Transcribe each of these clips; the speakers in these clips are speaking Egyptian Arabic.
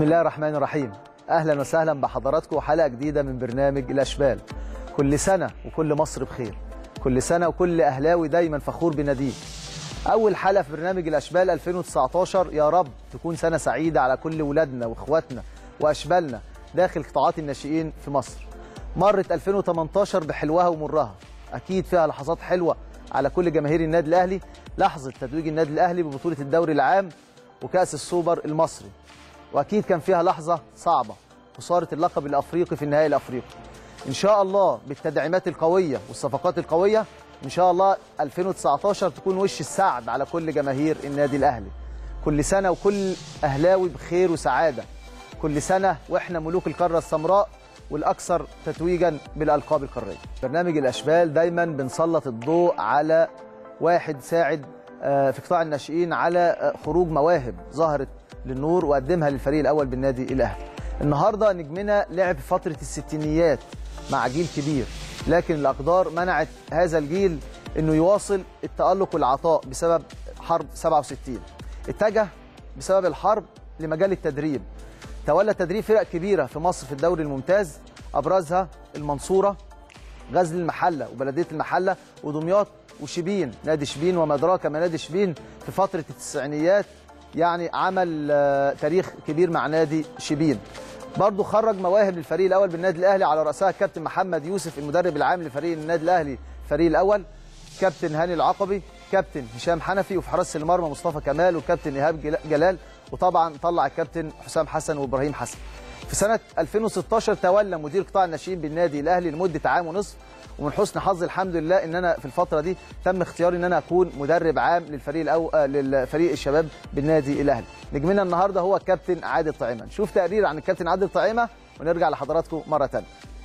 بسم الله الرحمن الرحيم اهلا وسهلا بحضراتكم وحلقه جديده من برنامج الاشبال كل سنه وكل مصر بخير كل سنه وكل اهلاوي دايما فخور بناديه اول حلقه في برنامج الاشبال 2019 يا رب تكون سنه سعيده على كل ولادنا واخواتنا واشبالنا داخل قطاعات الناشئين في مصر مرت 2018 بحلوها ومرها اكيد فيها لحظات حلوه على كل جماهير النادي الاهلي لحظه تتويج النادي الاهلي ببطوله الدوري العام وكاس السوبر المصري واكيد كان فيها لحظه صعبه خساره اللقب الافريقي في النهائي الافريقي ان شاء الله بالتدعيمات القويه والصفقات القويه ان شاء الله 2019 تكون وش السعد على كل جماهير النادي الاهلي كل سنه وكل اهلاوي بخير وسعاده كل سنه واحنا ملوك القاره السمراء والاكثر تتويجا بالالقاب القاريه برنامج الاشبال دايما بنسلط الضوء على واحد ساعد آه، في قطاع الناشئين على آه، خروج مواهب ظهرت للنور وقدمها للفريق الاول بالنادي الاهلي النهارده نجمنا لعب في فتره الستينيات مع جيل كبير لكن الاقدار منعت هذا الجيل انه يواصل التالق والعطاء بسبب حرب 67 اتجه بسبب الحرب لمجال التدريب تولى تدريب فرق كبيره في مصر في الدوري الممتاز ابرزها المنصوره غزل المحله وبلديه المحله ودمياط وشبين نادي شبين وما ادراك ما نادي شبين في فتره التسعينيات يعني عمل آه، تاريخ كبير مع نادي شبين برضه خرج مواهب للفريق الاول بالنادي الاهلي على راسها الكابتن محمد يوسف المدرب العام لفريق النادي الاهلي الفريق الاول كابتن هاني العقبي كابتن هشام حنفي وفي حراسه المرمى مصطفى كمال والكابتن ايهاب جلا- جلال وطبعا طلع الكابتن حسام حسن وابراهيم حسن في سنه 2016 تولى مدير قطاع الناشئين بالنادي الاهلي لمده عام ونصف ومن حسن حظي الحمد لله ان انا في الفتره دي تم اختياري ان انا اكون مدرب عام للفريق الأو... آه، للفريق الشباب بالنادي الاهلي نجمنا النهارده هو الكابتن عادل طعيمه نشوف تقرير عن الكابتن عادل طعيمه ونرجع لحضراتكم مره ثانيه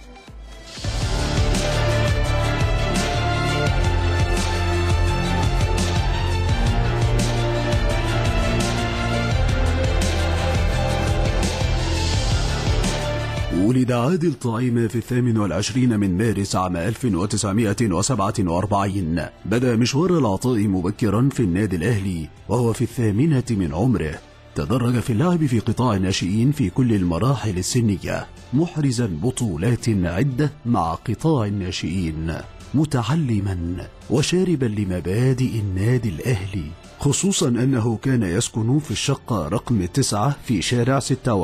ولد عادل طعيمة في الثامن والعشرين من مارس عام 1947 بدأ مشوار العطاء مبكرا في النادي الأهلي وهو في الثامنة من عمره تدرج في اللعب في قطاع الناشئين في كل المراحل السنية محرزا بطولات عدة مع قطاع الناشئين متعلما وشاربا لمبادئ النادي الأهلي خصوصا أنه كان يسكن في الشقة رقم تسعة في شارع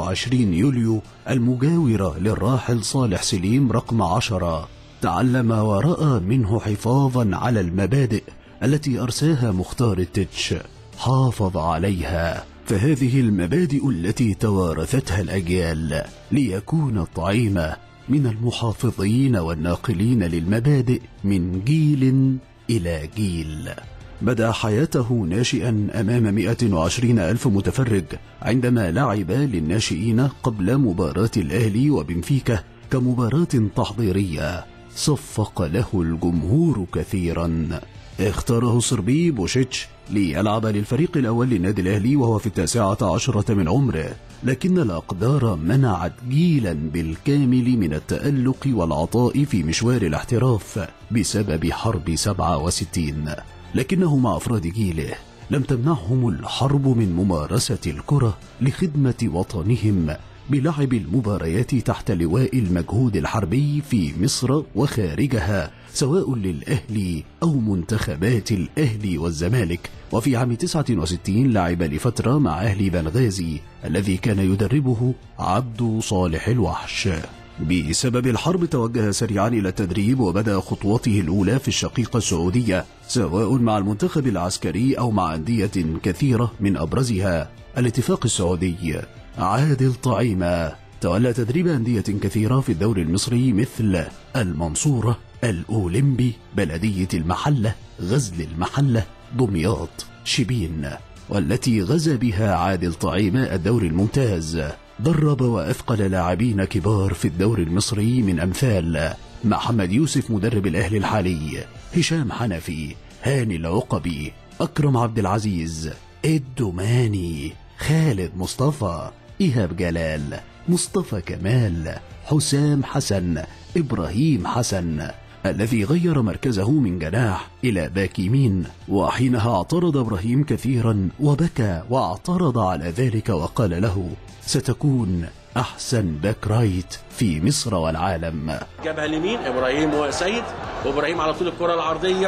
26 يوليو المجاورة للراحل صالح سليم رقم عشرة تعلم ورأى منه حفاظا على المبادئ التي أرساها مختار التتش حافظ عليها فهذه المبادئ التي توارثتها الأجيال ليكون الطعيمة من المحافظين والناقلين للمبادئ من جيل إلى جيل بدأ حياته ناشئا أمام 120 ألف متفرج عندما لعب للناشئين قبل مباراة الأهلي وبنفيكا كمباراة تحضيرية صفق له الجمهور كثيرا اختاره صربي بوشيتش ليلعب للفريق الأول للنادي الأهلي وهو في التاسعة عشرة من عمره لكن الأقدار منعت جيلا بالكامل من التألق والعطاء في مشوار الاحتراف بسبب حرب 67 لكنه مع أفراد جيله لم تمنعهم الحرب من ممارسة الكرة لخدمة وطنهم بلعب المباريات تحت لواء المجهود الحربي في مصر وخارجها سواء للأهلي أو منتخبات الأهلي والزمالك وفي عام 69 لعب لفترة مع أهلي بنغازي الذي كان يدربه عبد صالح الوحش بسبب الحرب توجه سريعا إلى التدريب وبدأ خطوته الأولى في الشقيقة السعودية سواء مع المنتخب العسكري أو مع أندية كثيرة من أبرزها الاتفاق السعودي عادل طعيمة تولى تدريب أندية كثيرة في الدوري المصري مثل المنصورة الأولمبي بلدية المحلة غزل المحلة دمياط شبين والتي غزا بها عادل طعيمة الدوري الممتاز درب وأثقل لاعبين كبار في الدوري المصري من أمثال محمد يوسف مدرب الأهلي الحالي هشام حنفي هاني العقبي أكرم عبد العزيز الدماني خالد مصطفى إيهاب جلال مصطفى كمال حسام حسن إبراهيم حسن الذي غير مركزه من جناح إلى باك يمين وحينها اعترض إبراهيم كثيرا وبكى واعترض على ذلك وقال له ستكون أحسن باك رايت في مصر والعالم جابها اليمين ابراهيم وسيد وابراهيم على طول الكره العرضيه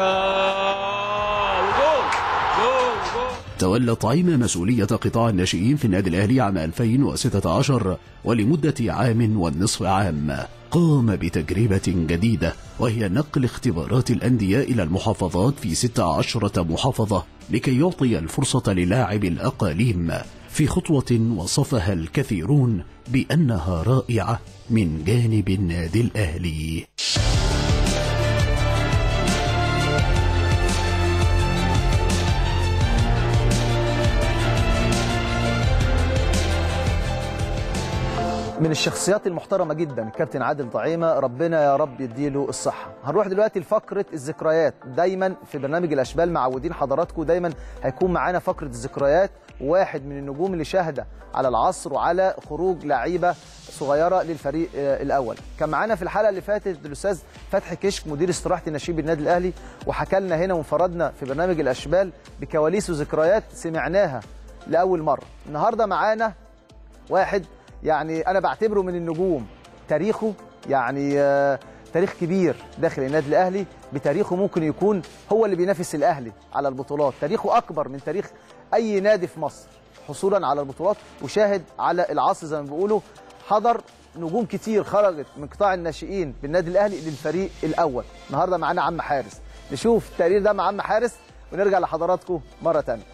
وجول جول جول تولى طعيم مسؤولية قطاع الناشئين في النادي الأهلي عام 2016 ولمدة عام والنصف عام قام بتجربة جديدة وهي نقل اختبارات الأندية إلى المحافظات في 16 محافظة لكي يعطي الفرصة للاعب الأقاليم في خطوة وصفها الكثيرون بأنها رائعة من جانب النادي الأهلي من الشخصيات المحترمة جدا الكابتن عادل طعيمة ربنا يا رب يديله الصحة هنروح دلوقتي لفقرة الذكريات دايما في برنامج الأشبال معودين حضراتكم دايما هيكون معانا فقرة الذكريات واحد من النجوم اللي شاهد على العصر وعلى خروج لعيبة صغيرة للفريق آه، الأول كان معانا في الحلقة اللي فاتت الأستاذ فتحي كشك مدير استراحة النشيب النادي الأهلي وحكى لنا هنا وانفردنا في برنامج الأشبال بكواليس وذكريات سمعناها لأول مرة النهاردة معانا واحد يعني انا بعتبره من النجوم تاريخه يعني آه، تاريخ كبير داخل النادي الاهلي بتاريخه ممكن يكون هو اللي بينافس الاهلي على البطولات تاريخه اكبر من تاريخ اي نادي في مصر حصولا على البطولات وشاهد على العصر زي ما بيقولوا حضر نجوم كتير خرجت من قطاع الناشئين بالنادي الاهلي للفريق الاول النهارده معانا عم حارس نشوف التقرير ده مع عم حارس ونرجع لحضراتكم مره ثانيه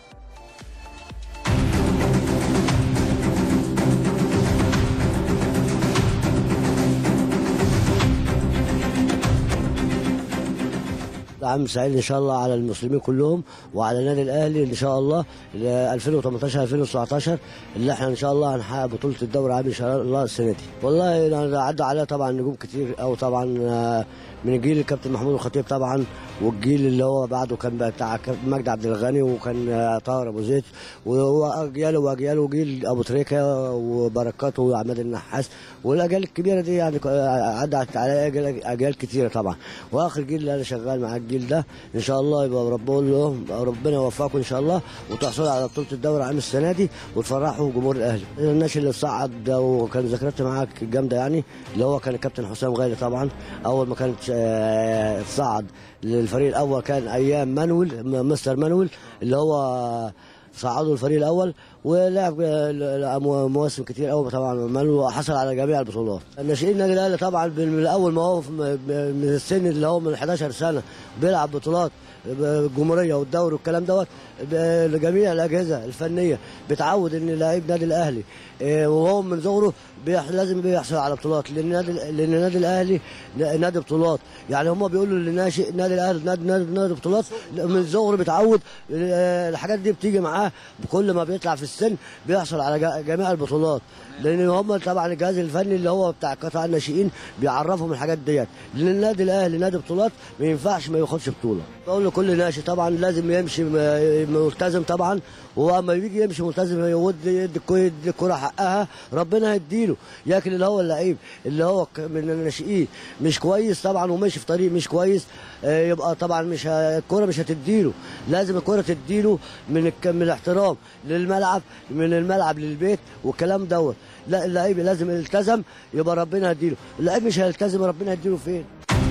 عام سعيد ان شاء الله على المسلمين كلهم وعلى النادي الاهلي ان شاء الله ل 2018 2019 اللي احنا ان شاء الله هنحقق بطوله الدوري العام ان شاء الله السنه دي والله يعني عدى عليها طبعا نجوم كتير او طبعا آه، من جيل الكابتن محمود الخطيب طبعا والجيل اللي هو بعده كان بتاع كابتن مجدي عبد الغني وكان آه، طاهر ابو زيد واجياله واجياله جيل ابو تريكه وبركات وعماد النحاس والاجيال الكبيره دي يعني آه، عدت عليها اجيال اجيال كتيره طبعا واخر جيل اللي انا شغال مع الجيل ده ان شاء الله يبقى ربنا لهم ربنا يوفقكم ان شاء الله وتحصلوا على بطوله الدوري العام السنه دي وتفرحوا جمهور الاهلي الناس اللي صعد ده وكان ذكرياتي معاك جامده يعني اللي هو كان الكابتن حسام غالي طبعا اول ما كانت آه، صعد للفريق الاول كان ايام مانويل م- مستر مانويل اللي هو صعدوا الفريق الاول ولعب آه، مو- مواسم كتير قوي طبعا مانويل وحصل على جميع البطولات الناشئين النادي الاهلي طبعا من من اول ما هو في- م- من السن اللي هو من 11 سنه بيلعب بطولات الجمهوريه والدوري والكلام دوت ب- لجميع الاجهزه الفنيه بتعود ان لعيب نادي الاهلي آه، وهو من صغره بيح- لازم بيحصل على بطولات لان النادي لان النادي الاهلي ن- نادي بطولات يعني هم بيقولوا للناشئ نادي الاهلي نادي نادي, نادي بطولات من صغره بيتعود آه، الحاجات دي بتيجي معاه بكل ما بيطلع في السن بيحصل على جا- جميع البطولات لان هم طبعا الجهاز الفني اللي هو بتاع قطاع الناشئين بيعرفهم الحاجات ديت لان النادي الاهلي نادي بطولات ما ينفعش ما ياخدش بطوله بقول لكل ناشئ طبعا لازم يمشي م- ملتزم طبعا واما يجي يمشي ملتزم يود يدي الكو- يدي الكره حقها ربنا هيديله لكن اللي هو اللعيب اللي هو ك- من الناشئين مش كويس طبعا وماشي في طريق مش كويس آه، يبقى طبعا مش ه- الكره مش هتديله لازم الكره تديله من الك- من الاحترام للملعب من الملعب للبيت والكلام دوت لا اللعيب لازم يلتزم يبقى ربنا هيديله اللعيب مش هيلتزم ربنا هيديله فين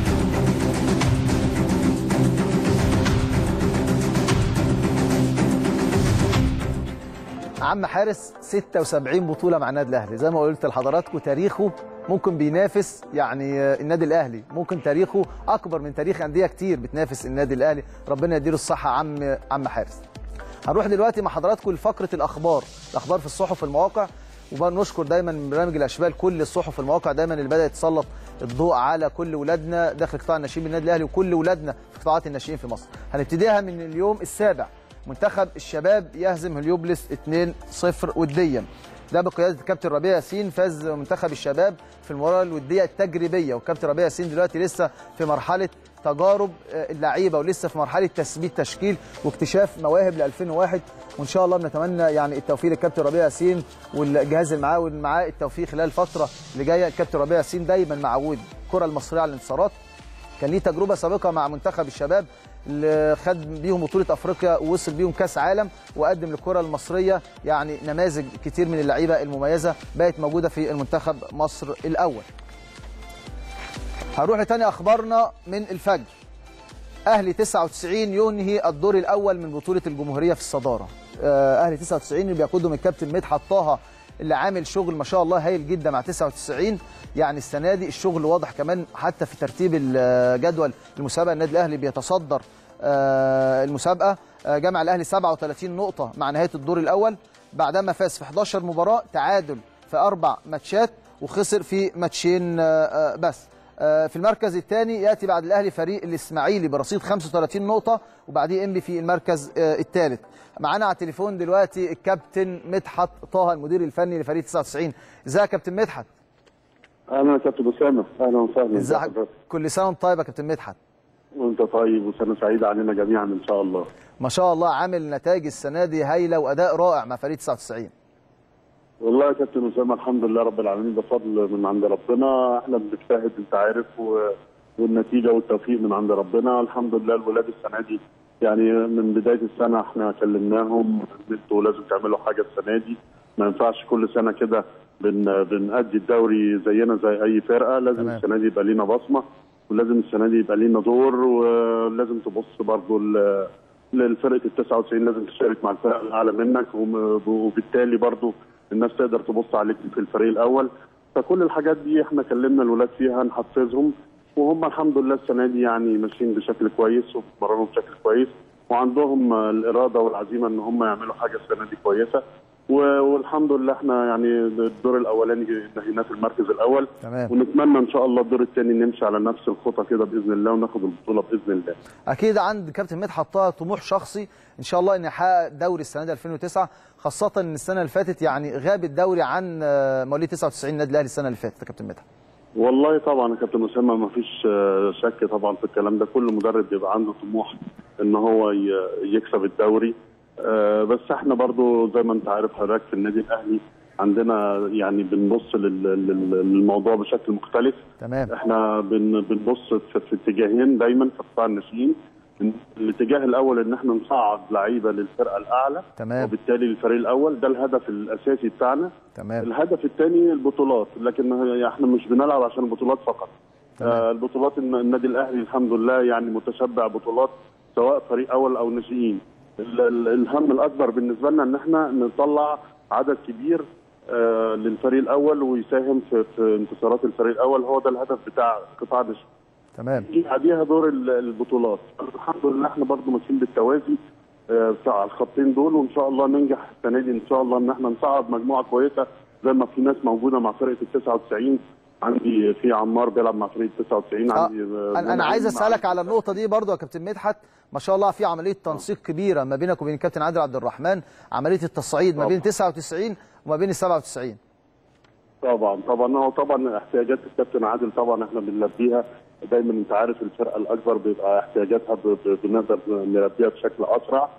عم حارس 76 بطولة مع النادي الأهلي زي ما قلت لحضراتكم تاريخه ممكن بينافس يعني آه، النادي الأهلي ممكن تاريخه أكبر من تاريخ أندية كتير بتنافس النادي الأهلي ربنا يديله الصحة عم عم حارس هنروح دلوقتي مع حضراتكم لفقرة الأخبار الأخبار في الصحف والمواقع وبقى نشكر دايما من برنامج الأشبال كل الصحف والمواقع دايما اللي بدأت تسلط الضوء على كل ولادنا داخل قطاع الناشئين بالنادي الأهلي وكل ولادنا في قطاعات الناشئين في مصر هنبتديها من اليوم السابع منتخب الشباب يهزم هليوبلس 2-0 وديا ده بقياده الكابتن ربيع ياسين فاز منتخب الشباب في المباراه الوديه التجريبيه والكابتن ربيع ياسين دلوقتي لسه في مرحله تجارب آه، اللعيبه ولسه في مرحله تثبيت تشكيل واكتشاف مواهب ل 2001 وان شاء الله بنتمنى يعني التوفيق للكابتن ربيع ياسين والجهاز اللي معاه واللي معاه التوفيق خلال الفتره اللي جايه الكابتن ربيع ياسين دايما معود الكره المصريه على الانتصارات كان ليه تجربه سابقه مع منتخب الشباب اللي خد بيهم بطوله افريقيا ووصل بيهم كاس عالم وقدم للكره المصريه يعني نماذج كتير من اللعيبه المميزه بقت موجوده في المنتخب مصر الاول هنروح لتاني اخبارنا من الفجر اهلي 99 ينهي الدور الاول من بطوله الجمهوريه في الصداره آه، اهلي 99 اللي بيقودهم الكابتن مدحت طه اللي عامل شغل ما شاء الله هايل جدا مع 99 يعني السنه دي الشغل واضح كمان حتى في ترتيب الجدول المسابقه النادي الاهلي بيتصدر آه، المسابقه آه، جمع الاهلي 37 نقطه مع نهايه الدور الاول بعدما فاز في 11 مباراه تعادل في اربع ماتشات وخسر في ماتشين آه، آه، بس آه، في المركز الثاني ياتي بعد الاهلي فريق الاسماعيلي برصيد 35 نقطه وبعديه انبي في المركز آه، الثالث معانا على التليفون دلوقتي الكابتن مدحت طه المدير الفني لفريق 99 ازيك يا كابتن مدحت اهلا يا كابتن اسامه اهلا وسهلا ازيك كل سنه وانت طيب يا كابتن مدحت وانت طيب وسنه سعيده علينا جميعا ان شاء الله ما شاء الله عامل نتائج السنه دي هايله واداء رائع مع فريق 99 والله يا كابتن اسامه الحمد لله رب العالمين ده فضل من عند ربنا احنا بنجتهد انت عارف و... والنتيجه والتوفيق من عند ربنا الحمد لله الولاد السنه دي يعني من بدايه السنه احنا كلمناهم ان انتوا لازم تعملوا حاجه السنه دي ما ينفعش كل سنه كده بن... بنأدي الدوري زينا زي اي فرقه لازم تمام. السنه دي يبقى لينا بصمه ولازم السنه دي يبقى لينا دور ولازم تبص برضو ل... للفرقه ال 99 لازم تشارك مع الفرق الاعلى منك وم- وبالتالي برضو الناس تقدر تبص عليك في الفريق الاول فكل الحاجات دي احنا كلمنا الولاد فيها نحفزهم وهم الحمد لله السنه دي يعني ماشيين بشكل كويس وبيتمرنوا بشكل كويس وعندهم آه، الاراده والعزيمه ان هم يعملوا حاجه السنه دي كويسه و- والحمد لله احنا يعني الدور الاولاني نهيناه في المركز الاول تمام. ونتمنى ان شاء الله الدور الثاني نمشي على نفس الخطى كده باذن الله وناخد البطوله باذن الله اكيد عند كابتن مدحت طه طموح شخصي ان شاء الله ان يحقق دوري السنه دي 2009 خاصه ان السنه اللي فاتت يعني غاب الدوري عن آه، مواليد 99 النادي الاهلي السنه اللي فاتت يا كابتن مدحت والله طبعا يا كابتن اسامه ما فيش آه، شك طبعا في الكلام ده كل مدرب بيبقى عنده طموح ان هو ي- يكسب الدوري آه، بس احنا برضو زي ما انت عارف حضرتك في النادي الاهلي عندنا يعني بنبص لل- لل- للموضوع بشكل مختلف تمام احنا بن- بنبص في, في اتجاهين دايما في قطاع الناشئين الاتجاه الاول ان احنا نصعد لعيبه للفرقه الاعلى تمام. وبالتالي للفريق الاول ده الهدف الاساسي بتاعنا تمام الهدف الثاني البطولات لكن هي- احنا مش بنلعب عشان البطولات فقط تمام. آه البطولات الن- النادي الاهلي الحمد لله يعني متشبع بطولات سواء فريق اول او ناشئين ال- ال- الهم الاكبر بالنسبه لنا ان احنا نطلع عدد كبير آه للفريق الاول ويساهم في, في انتصارات الفريق الاول هو ده الهدف بتاع قطاع الناشئين تمام يجي بعديها دور ال- البطولات الحمد لله احنا برضو ماشيين بالتوازي آه، بتاع الخطين دول وان شاء الله ننجح السنه دي ان شاء الله ان احنا نصعد مجموعه كويسه زي ما في ناس موجوده مع فرقه ال 99 عندي في عمار بيلعب مع فرقه 99 آه، عندي آه، انا انا منعم عايز مع- اسالك على النقطه دي برضو يا كابتن مدحت ما شاء الله في عمليه تنسيق كبيره ما بينك وبين الكابتن عادل عبد الرحمن عمليه التصعيد ما بين 99 وما بين ال 97 طبعا طبعا هو طبعا احتياجات الكابتن عادل طبعا احنا بنلبيها دايما انت عارف الفرقه الاكبر بيبقى احتياجاتها ب- ب- بنقدر نلبيها بشكل اسرع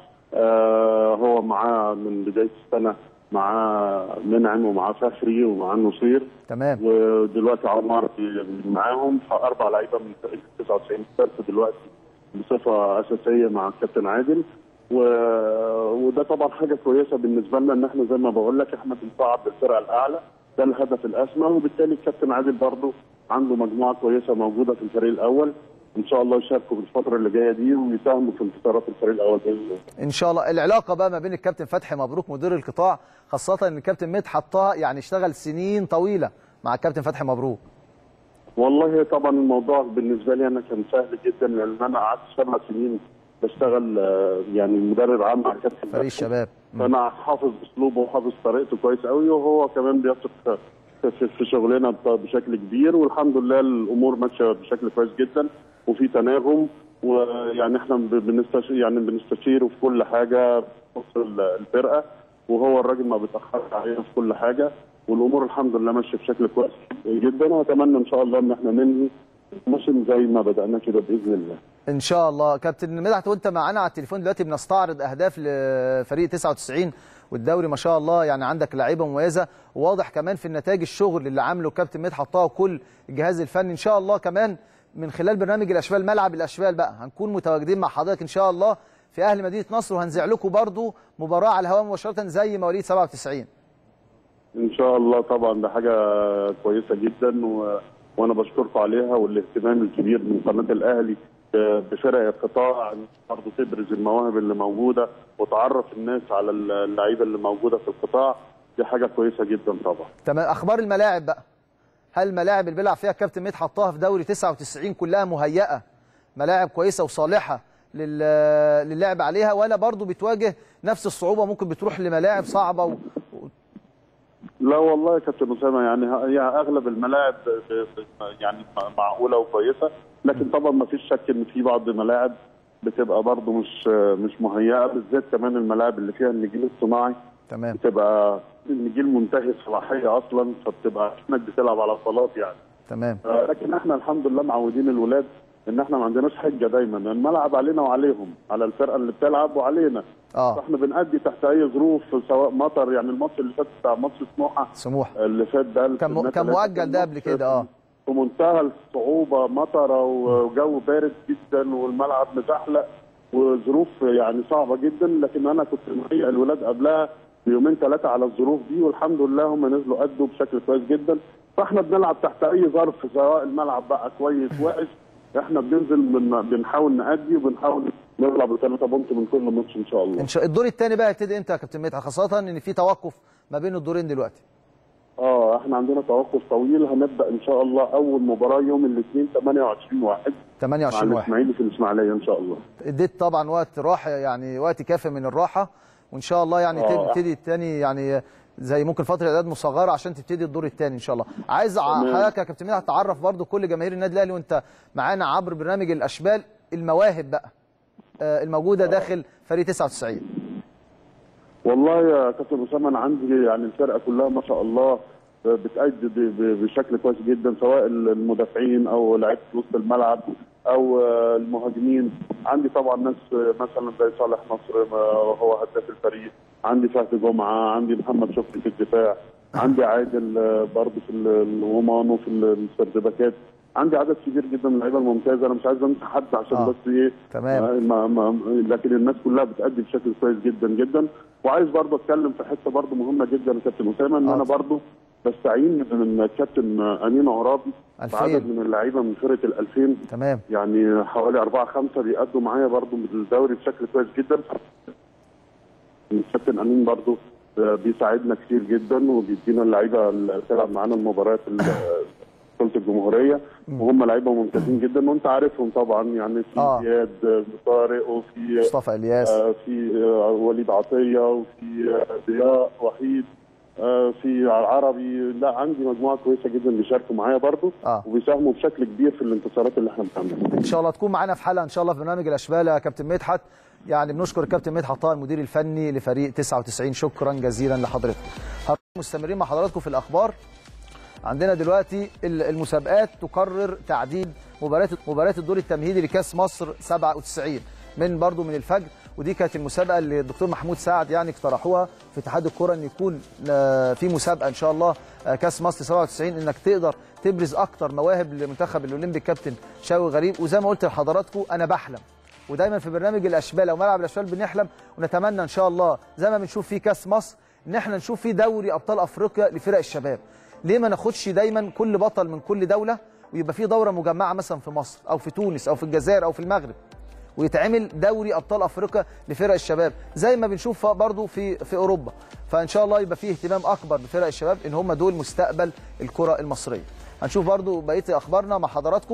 آه هو معاه من بدايه السنه معاه منعم ومعاه فخري ومعاه نصير تمام ودلوقتي عمار بي- معاهم فاربع لعيبه من فرقه 99 فرقه دلوقتي بصفه اساسيه مع الكابتن عادل و... وده طبعا حاجه كويسه بالنسبه لنا ان احنا زي ما بقول لك احنا بنصعد بالفرقه الاعلى ده الهدف الاسمى وبالتالي الكابتن عادل برضه عنده مجموعه كويسه موجوده في الفريق الاول ان شاء الله يشاركوا في الفتره اللي جايه دي ويساهموا في انتصارات الفريق الاول باذن الله ان شاء الله العلاقه بقى ما بين الكابتن فتحي مبروك مدير القطاع خاصه ان الكابتن مدحت طه يعني اشتغل سنين طويله مع الكابتن فتحي مبروك والله طبعا الموضوع بالنسبه لي انا كان سهل جدا لان انا قعدت سبع سنين بشتغل آه، يعني مدرب عام مع كابتن فريق فتحي. الشباب فانا حافظ اسلوبه وحافظ طريقته كويس قوي وهو كمان بيثق في- في, في شغلنا ب- بشكل كبير والحمد لله الامور ماشيه بشكل كويس جدا وفي تناغم ويعني احنا ب- بنستشير يعني بنستشيره في كل حاجه تخص ال- الفرقه وهو الراجل ما بيتاخرش علينا في كل حاجه والامور الحمد لله ماشيه بشكل كويس جدا واتمنى ان شاء الله ان احنا ننهي الموسم زي ما بدانا كده باذن الله ان شاء الله كابتن مدحت وانت معانا على التليفون دلوقتي بنستعرض اهداف لفريق 99 والدوري ما شاء الله يعني عندك لعيبه مميزه وواضح كمان في النتائج الشغل اللي عامله كابتن مدحت طه وكل الجهاز الفني ان شاء الله كمان من خلال برنامج الاشبال ملعب الاشبال بقى هنكون متواجدين مع حضرتك ان شاء الله في اهل مدينه نصر وهنذيع لكم برضو مباراه على الهواء مباشره زي مواليد 97 ان شاء الله طبعا ده حاجه كويسه جدا و... وانا بشكركم عليها والاهتمام الكبير من قناه الاهلي ب- بفرق القطاع برضه تبرز المواهب اللي موجوده وتعرف الناس على اللعيبه اللي موجوده في القطاع دي حاجه كويسه جدا طبعا تمام اخبار الملاعب بقى هل الملاعب اللي بيلعب فيها الكابتن مدحت حطها في دوري 99 كلها مهيئه ملاعب كويسه وصالحه لل- للعب عليها ولا برضو بتواجه نفس الصعوبه ممكن بتروح لملاعب صعبه و... لا والله يا كابتن اسامه يعني ه- هي اغلب الملاعب ب- ب- يعني م- معقوله وكويسه لكن طبعا ما فيش شك ان في بعض الملاعب بتبقى برضه مش مش مهيئه بالذات كمان الملاعب اللي فيها النجيل الصناعي تمام بتبقى النجيل منتهي الصلاحيه اصلا فبتبقى كانك بتلعب على صالات يعني تمام آه، لكن احنا الحمد لله معودين الولاد ان احنا ما عندناش حجه دايما الملعب علينا وعليهم على الفرقه اللي بتلعب وعلينا اه فاحنا بنأدي تحت اي ظروف سواء مطر يعني الماتش اللي فات بتاع ماتش سموحه سموح اللي فات ده كان م- الناس كان اللي مؤجل ده قبل ماتش كده، آه. في منتهى الصعوبه مطره وجو بارد جدا والملعب مزحلق وظروف يعني صعبه جدا لكن انا كنت مهيئ الولاد قبلها بيومين ثلاثه على الظروف دي والحمد لله هم نزلوا ادوا بشكل كويس جدا فاحنا بنلعب تحت اي ظرف سواء الملعب بقى كويس وحش احنا بننزل بن- بنحاول نأدي وبنحاول نطلع بثلاثه بونت من كل ماتش ان شاء الله ان شاء الدور الثاني بقى هيبتدي امتى يا كابتن مدحت خاصه ان في توقف ما بين الدورين دلوقتي اه احنا عندنا توقف طويل هنبدا ان شاء الله اول مباراه يوم الاثنين 28 واحد مع 28 واحد الاسماعيلي في الاسماعيليه ان شاء الله اديت طبعا وقت راحه يعني وقت كافي من الراحه وان شاء الله يعني آه. تبتدي الثاني يعني زي ممكن فتره اعداد مصغره عشان تبتدي الدور الثاني ان شاء الله عايز ع- تمام. حضرتك يا كابتن مدحت تعرف برضو كل جماهير النادي الاهلي وانت معانا عبر برنامج الاشبال المواهب بقى آه، الموجوده داخل فريق 99 والله يا كابتن اسامه انا عندي يعني الفرقه كلها ما شاء الله بتأدي ب- ب- بشكل كويس جدا سواء المدافعين او لعيبه وسط الملعب او آه، المهاجمين عندي طبعا ناس آه، مثلا زي صالح نصر آه، هو هداف الفريق عندي فهد جمعه عندي محمد شكري في الدفاع عندي عادل آه، برضه في ال- الرومان وفي ال- السردباكات عندي عدد كبير جدا من اللعيبه الممتازه انا مش عايز انسى حد عشان آه. بس ايه تمام. آه، ما ما لكن الناس كلها بتأدي بشكل كويس جدا جدا وعايز برضه اتكلم في حته برضه مهمه جدا يا كابتن اسامه ان آه. انا برضه بستعين من الكابتن امين عرابي ألفين. بعدد من اللعيبه من فرقه ال 2000 تمام يعني حوالي أربعة خمسة بيأدوا معايا برضه الدوري بشكل كويس جدا الكابتن أمين برضه آه، بيساعدنا كتير جدا وبيدينا اللعيبة اللي بتلعب معانا المباريات ال- بطولة الجمهورية وهم لعيبة ممتازين جدا وأنت عارفهم طبعا يعني في آه. زياد آه، طارق وفي مصطفى الياس آه، في آه، وليد عطية وفي آه، ضياء وحيد آه، في العربي لا عندي مجموعة كويسة جدا بيشاركوا معايا برضه آه. وبيساهموا بشكل كبير في الانتصارات اللي احنا بنعملها ان شاء الله تكون معانا في حلقه ان شاء الله في برنامج الاشبال يا كابتن مدحت يعني بنشكر الكابتن مدحت طه المدير الفني لفريق 99 شكرا جزيلا لحضرتك هنكون مستمرين مع حضراتكم في الاخبار عندنا دلوقتي ال- المسابقات تقرر تعديل مباريات مباريات الدور التمهيدي لكاس مصر 97 من برضو من الفجر ودي كانت المسابقه اللي الدكتور محمود سعد يعني اقترحوها في اتحاد الكره ان يكون آه، في مسابقه ان شاء الله آه، كاس مصر 97 انك تقدر تبرز اكتر مواهب لمنتخب الاولمبي الكابتن شاوي غريب وزي ما قلت لحضراتكم انا بحلم ودايما في برنامج الاشبال او ملعب الاشبال بنحلم ونتمنى ان شاء الله زي ما بنشوف في كاس مصر ان احنا نشوف في دوري ابطال افريقيا لفرق الشباب ليه ما ناخدش دايما كل بطل من كل دوله ويبقى في دوره مجمعه مثلا في مصر او في تونس او في الجزائر او في المغرب ويتعمل دوري ابطال افريقيا لفرق الشباب زي ما بنشوف برضو في في اوروبا فان شاء الله يبقى فيه اهتمام اكبر بفرق الشباب ان هم دول مستقبل الكره المصريه هنشوف برضو بقيه اخبارنا مع حضراتكم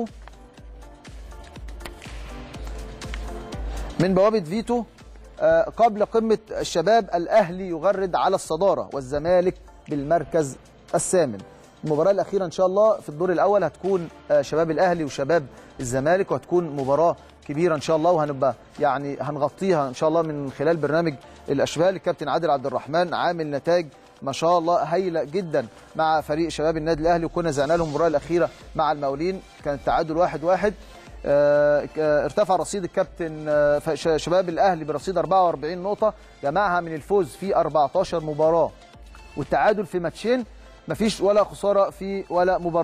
من بوابه فيتو آه، قبل قمه الشباب الاهلي يغرد على الصداره والزمالك بالمركز الثامن المباراه الاخيره ان شاء الله في الدور الاول هتكون آه، شباب الاهلي وشباب الزمالك وهتكون مباراه كبيره ان شاء الله وهنبقى يعني هنغطيها ان شاء الله من خلال برنامج الاشبال الكابتن عادل عبد الرحمن عامل نتائج ما شاء الله هايله جدا مع فريق شباب النادي الاهلي وكنا زعنا لهم المباراه الاخيره مع المقاولين كان التعادل واحد واحد آه، آه، ارتفع رصيد الكابتن آه، ف- ش- شباب الاهلي برصيد 44 نقطه جمعها من الفوز في 14 مباراه والتعادل في ماتشين مفيش ولا خساره في ولا مباراه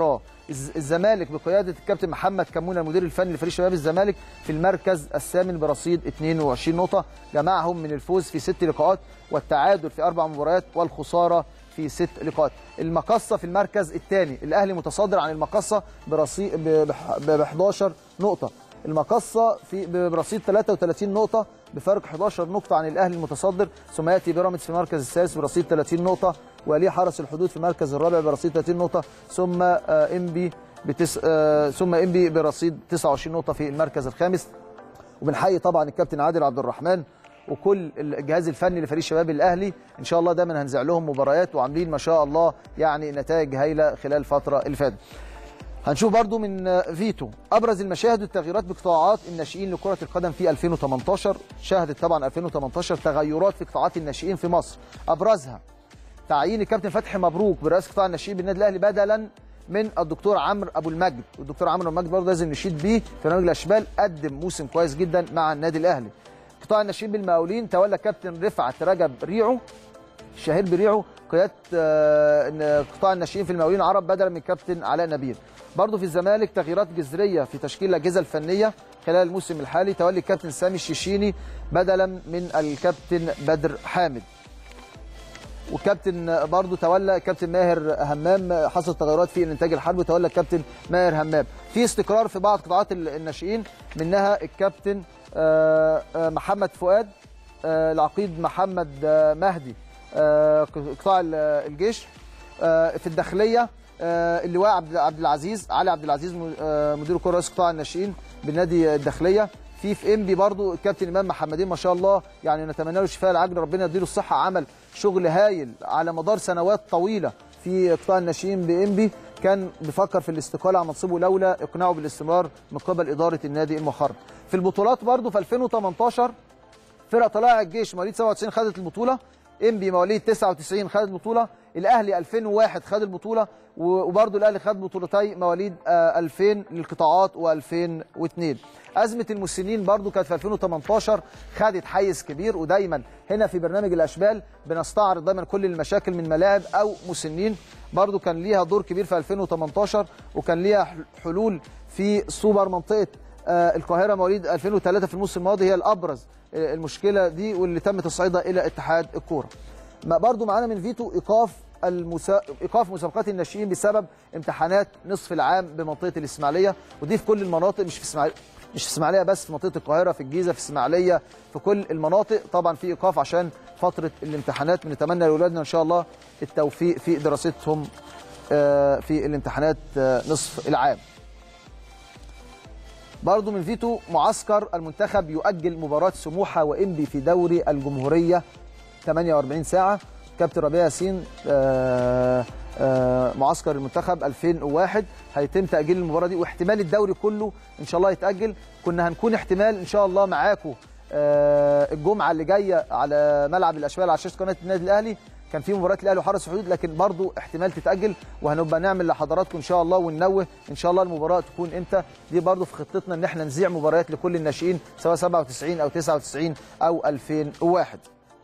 الز- الزمالك بقياده الكابتن محمد كمونه المدير الفني لفريق شباب الزمالك في المركز الثامن برصيد 22 نقطه جمعهم من الفوز في ست لقاءات والتعادل في اربع مباريات والخساره في ست لقاءات المقصه في المركز الثاني الاهلي متصدر عن المقصه برصيد ب 11 نقطه المقصه في ب- برصيد 33 نقطه بفرق 11 نقطه عن الاهلي المتصدر ثم ياتي بيراميدز في المركز السادس برصيد 30 نقطه وليه حرس الحدود في المركز الرابع برصيد 30 نقطه ثم آه، انبي بتس... آه، ثم انبي برصيد 29 نقطه في المركز الخامس وبنحيي طبعا الكابتن عادل عبد الرحمن وكل الجهاز الفني لفريق شباب الاهلي ان شاء الله دايما هنزع لهم مباريات وعاملين ما شاء الله يعني نتائج هايله خلال الفتره اللي فاتت هنشوف برضو من فيتو ابرز المشاهد والتغييرات بقطاعات الناشئين لكره القدم في 2018 شهدت طبعا 2018 تغيرات في قطاعات الناشئين في مصر ابرزها تعيين الكابتن فتحي مبروك برئاسه قطاع الناشئين بالنادي الاهلي بدلا من الدكتور عمرو ابو المجد والدكتور عمرو ابو المجد برضه لازم نشيد بيه في برنامج الاشبال قدم موسم كويس جدا مع النادي الاهلي قطاع الناشئين بالمقاولين تولى كابتن رفعت رجب ريعو الشهير بريعو قياده آه، إن قطاع الناشئين في المقاولين العرب بدلا من كابتن علاء نبيل برضه في الزمالك تغييرات جذريه في تشكيل الاجهزه الفنيه خلال الموسم الحالي تولي الكابتن سامي الشيشيني بدلا من الكابتن بدر حامد وكابتن برضه تولى كابتن ماهر همام حصل تغيرات في الانتاج الحربي تولى الكابتن ماهر همام في استقرار في بعض قطاعات الناشئين منها الكابتن آه، آه، محمد فؤاد آه، العقيد محمد آه، مهدي آه، قطاع ال- الجيش آه، في الداخليه آه، اللواء عبد عبد العزيز علي عبد العزيز م- آه، مدير كره رئيس قطاع الناشئين بالنادي الداخليه في في انبي برضو الكابتن امام محمدين ما شاء الله يعني نتمنى له الشفاء العاجل ربنا يديله الصحه عمل شغل هايل على مدار سنوات طويله في قطاع الناشئين بانبي كان بيفكر في الاستقاله عن منصبه لولا اقناعه بالاستمرار من قبل اداره النادي المخرج في البطولات برضو في 2018 فرق طلائع الجيش مواليد 97 خدت البطوله انبي مواليد 99 خد البطوله الاهلي 2001 خد البطوله وبرضه الاهلي خد بطولتي مواليد آه، 2000 للقطاعات و2002 ازمه المسنين برضه كانت في 2018 خدت حيز كبير ودايما هنا في برنامج الاشبال بنستعرض دايما كل المشاكل من ملاعب او مسنين برضه كان ليها دور كبير في 2018 وكان ليها حلول في سوبر منطقه آه، القاهره مواليد 2003 في الموسم الماضي هي الابرز آه، المشكله دي واللي تم تصعيدها الى اتحاد الكوره. ما برضو معانا من فيتو ايقاف المسا... ايقاف مسابقات الناشئين بسبب امتحانات نصف العام بمنطقه الاسماعيليه ودي في كل المناطق مش في اسماعيليه مش في اسماعيليه بس في منطقه القاهره في الجيزه في اسماعيليه في كل المناطق طبعا في ايقاف عشان فتره الامتحانات بنتمنى لاولادنا ان شاء الله التوفيق في دراستهم آه، في الامتحانات آه، نصف العام. برضو من فيتو معسكر المنتخب يؤجل مباراة سموحة وإنبي في دوري الجمهورية 48 ساعة كابتن ربيع ياسين آه، آه، معسكر المنتخب 2001 هيتم تأجيل المباراة دي واحتمال الدوري كله إن شاء الله يتأجل كنا هنكون احتمال إن شاء الله معاكم آه، الجمعة اللي جاية على ملعب الأشبال على شاشة قناة النادي الأهلي كان في مباراه الاهلي وحرس الحدود لكن برضو احتمال تتاجل وهنبقى نعمل لحضراتكم ان شاء الله وننوه ان شاء الله المباراه تكون امتى دي برضو في خطتنا ان احنا نذيع مباريات لكل الناشئين سواء 97 او 99 او 2001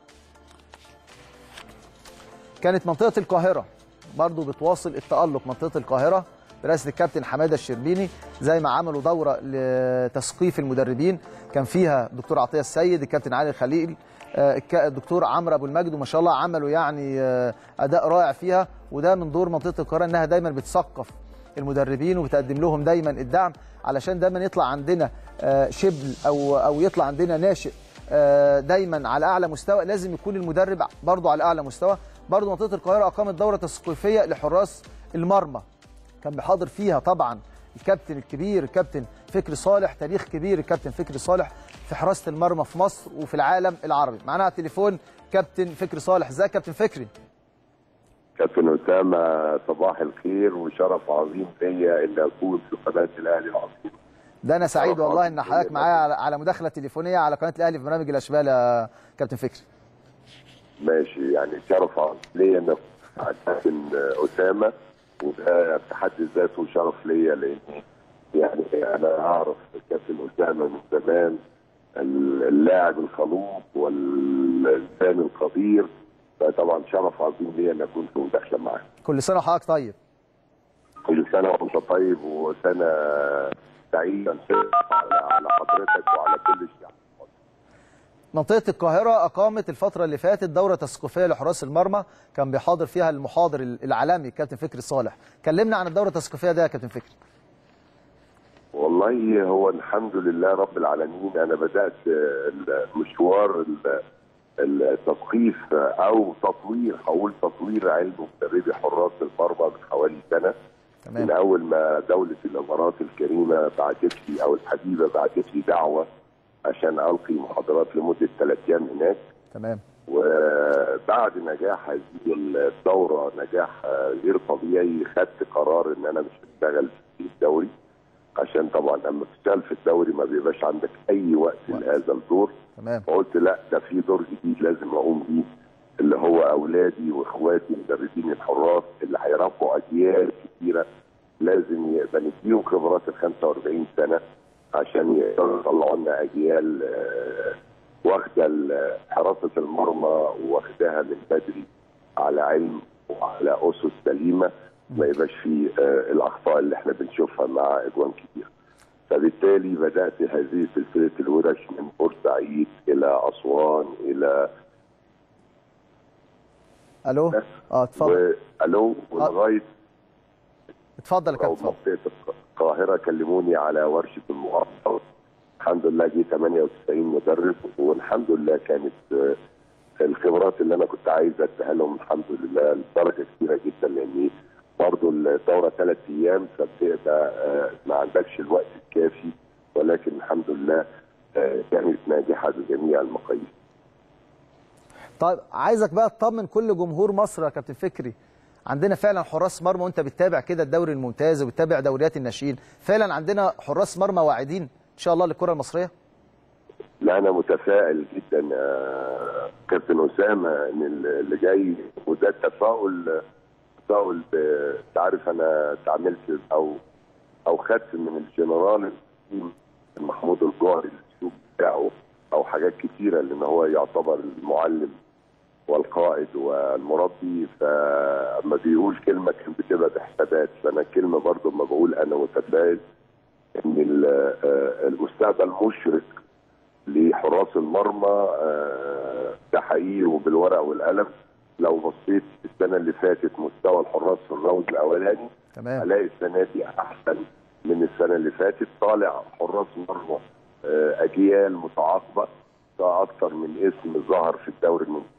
كانت منطقه القاهره برضو بتواصل التالق منطقه القاهره برئاسه الكابتن حماده الشربيني زي ما عملوا دوره لتثقيف المدربين كان فيها الدكتور عطيه السيد الكابتن علي الخليل آه، الك- الدكتور عمرو ابو المجد وما شاء الله عملوا يعني آه، اداء رائع فيها وده من دور منطقه القاهره انها دايما بتثقف المدربين وبتقدم لهم دايما الدعم علشان دايما يطلع عندنا آه، شبل او او يطلع عندنا ناشئ آه، دايما على اعلى مستوى لازم يكون المدرب برضه على اعلى مستوى برضه منطقه القاهره اقامت دوره تثقيفيه لحراس المرمى كان بيحاضر فيها طبعا الكابتن الكبير الكابتن فكري صالح تاريخ كبير الكابتن فكري صالح في حراسه المرمى في مصر وفي العالم العربي معانا على التليفون كابتن فكري صالح ازيك يا كابتن فكري كابتن اسامه صباح الخير وشرف عظيم ليا ان اكون في قناه الاهلي العظيم ده انا سعيد طبعاً. والله ان حضرتك معايا على- على مداخله تليفونيه على قناه الاهلي في برنامج الاشبال يا كابتن فكري ماشي يعني شرف عظيم ليا ان أكون مع الكابتن اسامه وده في حد ذاته شرف ليا لاني يعني انا اعرف الكابتن اسامه من زمان اللاعب الخلوق والانسان القدير فطبعا شرف عظيم ليا ان اكون في مداخله معاه كل سنه وحضرتك طيب كل سنه وانت طيب وسنه سعيده إن شاء الله على على حضرتك وعلى كل الشعب منطقة القاهرة أقامت الفترة اللي فاتت دورة تثقيفية لحراس المرمى كان بيحاضر فيها المحاضر العالمي كابتن فكري صالح كلمنا عن الدورة التثقيفية ده يا كابتن فكري والله هو الحمد لله رب العالمين انا بدات المشوار التثقيف او تطوير هقول تطوير علم مدربي حراس المرمى من حوالي سنه تمام. من اول ما دوله الامارات الكريمه بعتت لي او الحبيبه بعتت لي دعوه عشان القي محاضرات لمده ثلاث ايام هناك تمام وبعد نجاح هذه الدوره نجاح غير طبيعي خدت قرار ان انا مش هشتغل في الدوري عشان طبعا لما تشتغل في الدوري ما بيبقاش عندك اي وقت لهذا الدور تمام فقلت لا ده في دور جديد لازم اقوم بيه اللي هو اولادي واخواتي مدربين الحراس اللي هيربوا اجيال كتيره لازم يبقى نديهم خبرات ال 45 سنه عشان يقدروا يطلعوا لنا اجيال آه، واخده ال- حراسه المرمى واخداها من بدري على علم وعلى اسس سليمه ما يبقاش فيه آه، الاخطاء اللي احنا بنشوفها مع اجوان كتير. فبالتالي بدات هذه سلسله الورش من بورسعيد الى اسوان الى الو اه اتفضل والو ولغايه اتفضل يا او كابتن اتفضل. منطقه القاهره كلموني على ورشه المقاطعه الحمد لله جه 98 مدرب والحمد لله كانت آه، الخبرات اللي انا كنت عايز اديها لهم الحمد لله لدرجه كبيره جدا لان برضه الدوره ثلاث ايام فبتبقى آه، ما عندكش الوقت الكافي ولكن الحمد لله آه، كانت ناجحه بجميع المقاييس. طيب عايزك بقى تطمن كل جمهور مصر يا كابتن فكري عندنا فعلا حراس مرمى وانت بتتابع كده الدوري الممتاز وبتتابع دوريات الناشئين فعلا عندنا حراس مرمى واعدين ان شاء الله للكره المصريه لا انا متفائل جدا يا كابتن اسامه ان اللي جاي وده التفاؤل تفاؤل ب- انت عارف انا اتعاملت او او خدت من الجنرال محمود الجوهري الاسلوب بتاعه او حاجات كتيره لان هو يعتبر المعلم والقائد والمربي فاما بيقول كلمه كان بتبقى بحسابات فانا الكلمه برضو لما بقول انا متفائل ان ال- آه، المستقبل مشرق لحراس المرمى آه، ده حقيقي وبالورقه والقلم لو بصيت السنه اللي فاتت مستوى الحراس في الراوند الاولاني تمام هلاقي السنه دي احسن من السنه اللي فاتت طالع حراس مرمى آه، اجيال متعاقبه ده اكتر من اسم ظهر في الدوري الممتاز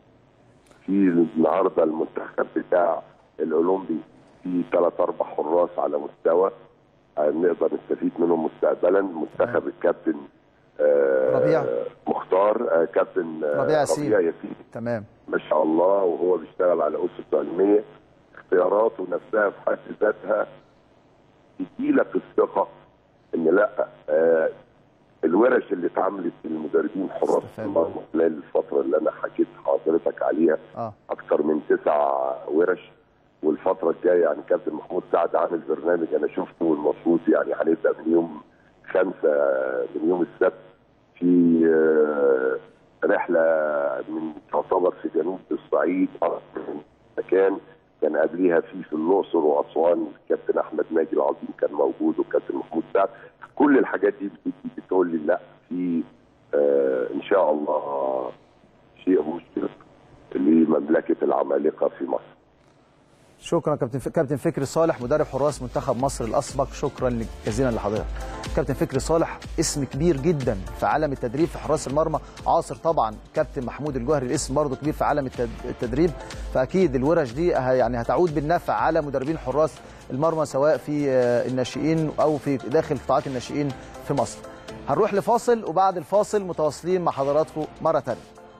في النهارده المنتخب بتاع الاولمبي في ثلاث اربع حراس على مستوى آه، نقدر نستفيد منهم مستقبلا منتخب الكابتن آه، ربيع. مختار آه، كابتن آه، ربيع ياسين. ربيع ياسين تمام ما شاء الله وهو بيشتغل على اسس علميه اختياراته نفسها في حد ذاتها تديلك الثقه ان لا آه الورش اللي اتعملت للمدربين حراس استفاد. المرمى خلال الفتره اللي انا حكيت حضرتك عليها اه اكثر من تسع ورش والفتره الجايه يعني كابتن محمود سعد عامل برنامج انا شفته والمفروض يعني هنبدا من يوم خمسه من يوم السبت في آه، رحله من تعتبر في جنوب الصعيد أكثر من مكان كان قبليها في في الاقصر واسوان الكابتن احمد ناجي العظيم كان موجود والكابتن محمود سعد كل الحاجات دي بتدي- بتقول لي لا في آه ان شاء الله شيء مشرق لمملكه العمالقه في مصر شكرا كابتن ف... كابتن فكري صالح مدرب حراس منتخب مصر الاسبق شكرا جزيلا لحضرتك كابتن فكري صالح اسم كبير جدا في عالم التدريب في حراس المرمى عاصر طبعا كابتن محمود الجوهري الاسم برضه كبير في عالم التد- التدريب فاكيد الورش دي ه- يعني هتعود بالنفع على مدربين حراس المرمى سواء في آه، الناشئين او في داخل قطاعات الناشئين في مصر هنروح لفاصل وبعد الفاصل متواصلين مع حضراتكم مره ثانيه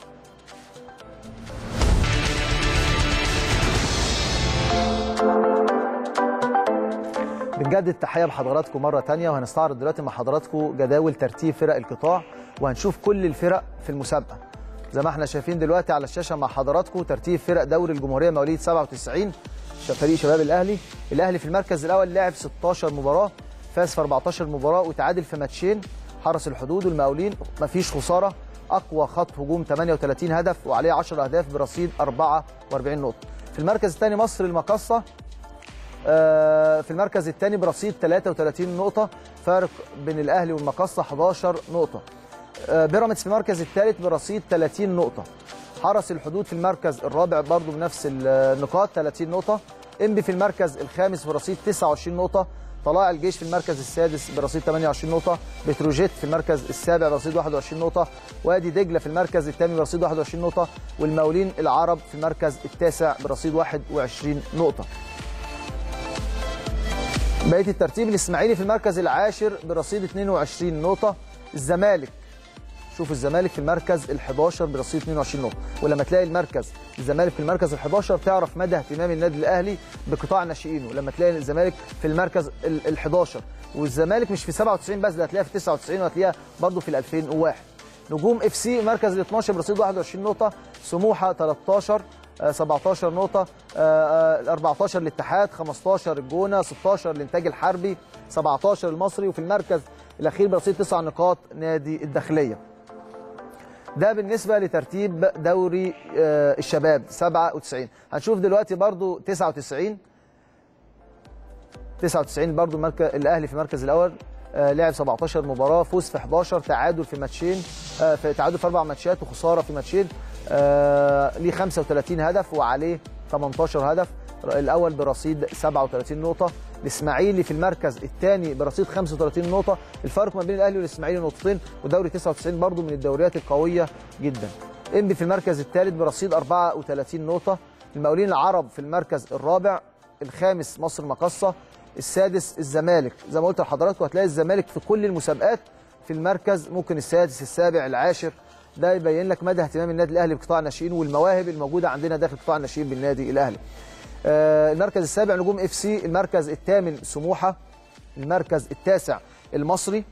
بنجدد تحيه لحضراتكم مره تانية وهنستعرض دلوقتي مع حضراتكم جداول ترتيب فرق القطاع وهنشوف كل الفرق في المسابقه زي ما احنا شايفين دلوقتي على الشاشه مع حضراتكم ترتيب فرق دوري الجمهوريه مواليد 97 فريق شباب الاهلي الاهلي في المركز الاول لعب 16 مباراه فاز في 14 مباراه وتعادل في ماتشين حرس الحدود والمقاولين مفيش خساره اقوى خط هجوم 38 هدف وعليه 10 اهداف برصيد 44 نقطه في المركز الثاني مصر المقصه آه، في المركز الثاني برصيد 33 نقطه فارق بين الاهلي والمقصه 11 نقطه آه، بيراميدز في المركز الثالث برصيد 30 نقطه حرس الحدود في المركز الرابع برضه بنفس النقاط 30 نقطه انبي في المركز الخامس برصيد 29 نقطه طلائع الجيش في المركز السادس برصيد 28 نقطة، بتروجيت في المركز السابع برصيد 21 نقطة، وادي دجلة في المركز الثامن برصيد 21 نقطة، والمقاولين العرب في المركز التاسع برصيد 21 نقطة. بقية الترتيب الإسماعيلي في المركز العاشر برصيد 22 نقطة، الزمالك شوف الزمالك في المركز ال11 برصيد 22 نقطة ولما تلاقي المركز الزمالك في المركز ال11 تعرف مدى اهتمام النادي الأهلي بقطاع ناشئينه ولما تلاقي الزمالك في المركز ال11 والزمالك مش في 97 بس ده هتلاقيها في 99 وهتلاقيها برضه في ال 2001 نجوم اف سي مركز ال12 برصيد 21 نقطة سموحة 13 آه، 17 نقطة آه، آه، 14 الاتحاد 15 الجونة 16 الانتاج الحربي 17 المصري وفي المركز الأخير برصيد 9 نقاط نادي الداخلية ده بالنسبه لترتيب دوري آه، الشباب 97 هنشوف دلوقتي برضو 99 99 برضو المركز الاهلي في المركز الاول آه، لعب 17 مباراه فوز في 11 تعادل في ماتشين آه، في تعادل في اربع ماتشات وخساره في ماتشين آه، ليه 35 هدف وعليه 18 هدف الاول برصيد 37 نقطه الاسماعيلي في المركز الثاني برصيد 35 نقطه الفرق ما بين الاهلي والاسماعيلي نقطتين ودوري 99 برضو من الدوريات القويه جدا انبي في المركز الثالث برصيد 34 نقطه المقاولين العرب في المركز الرابع الخامس مصر مقصه السادس الزمالك زي ما قلت لحضراتكم هتلاقي الزمالك في كل المسابقات في المركز ممكن السادس السابع العاشر ده يبين لك مدى اهتمام النادي الاهلي بقطاع الناشئين والمواهب الموجوده عندنا داخل قطاع الناشئين بالنادي الاهلي آه، المركز السابع نجوم اف سي المركز الثامن سموحه المركز التاسع المصري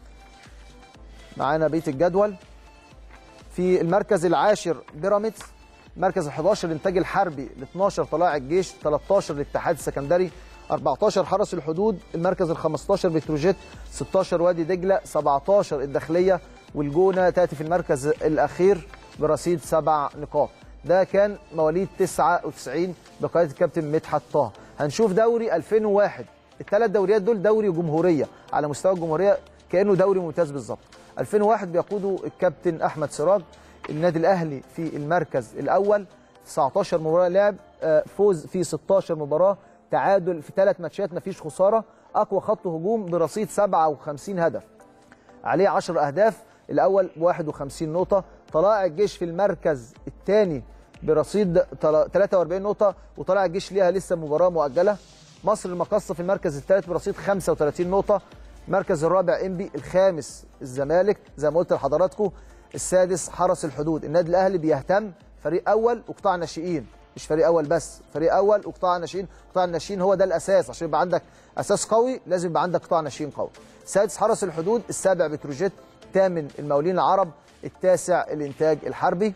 معانا بيت الجدول في المركز العاشر بيراميدز المركز ال11 الانتاج الحربي ال 12 طلائع الجيش 13 الاتحاد السكندري 14 حرس الحدود المركز ال15 بتروجيت 16 وادي دجله 17 الداخليه والجونه تاتي في المركز الاخير برصيد سبع نقاط ده كان مواليد 99 بقياده الكابتن مدحت طه هنشوف دوري 2001 الثلاث دوريات دول دوري جمهوريه على مستوى الجمهوريه كانه دوري ممتاز بالظبط 2001 بيقوده الكابتن احمد سراج النادي الاهلي في المركز الاول 19 مباراه لعب آه، فوز في 16 مباراه تعادل في ثلاث ماتشات مفيش خساره اقوى خط هجوم برصيد 57 هدف عليه 10 اهداف الاول ب 51 نقطه طلائع الجيش في المركز الثاني برصيد تل- 43 نقطه وطلائع الجيش ليها لسه مباراه مؤجله مصر المقصه في المركز الثالث برصيد 35 نقطه المركز الرابع انبي الخامس الزمالك زي ما قلت لحضراتكم السادس حرس الحدود النادي الاهلي بيهتم فريق اول وقطاع ناشئين مش فريق اول بس فريق اول وقطاع ناشئين قطاع الناشئين هو ده الاساس عشان يبقى عندك اساس قوي لازم يبقى عندك قطاع ناشئين قوي سادس حرس الحدود السابع بتروجيت الثامن المقاولين العرب التاسع الانتاج الحربي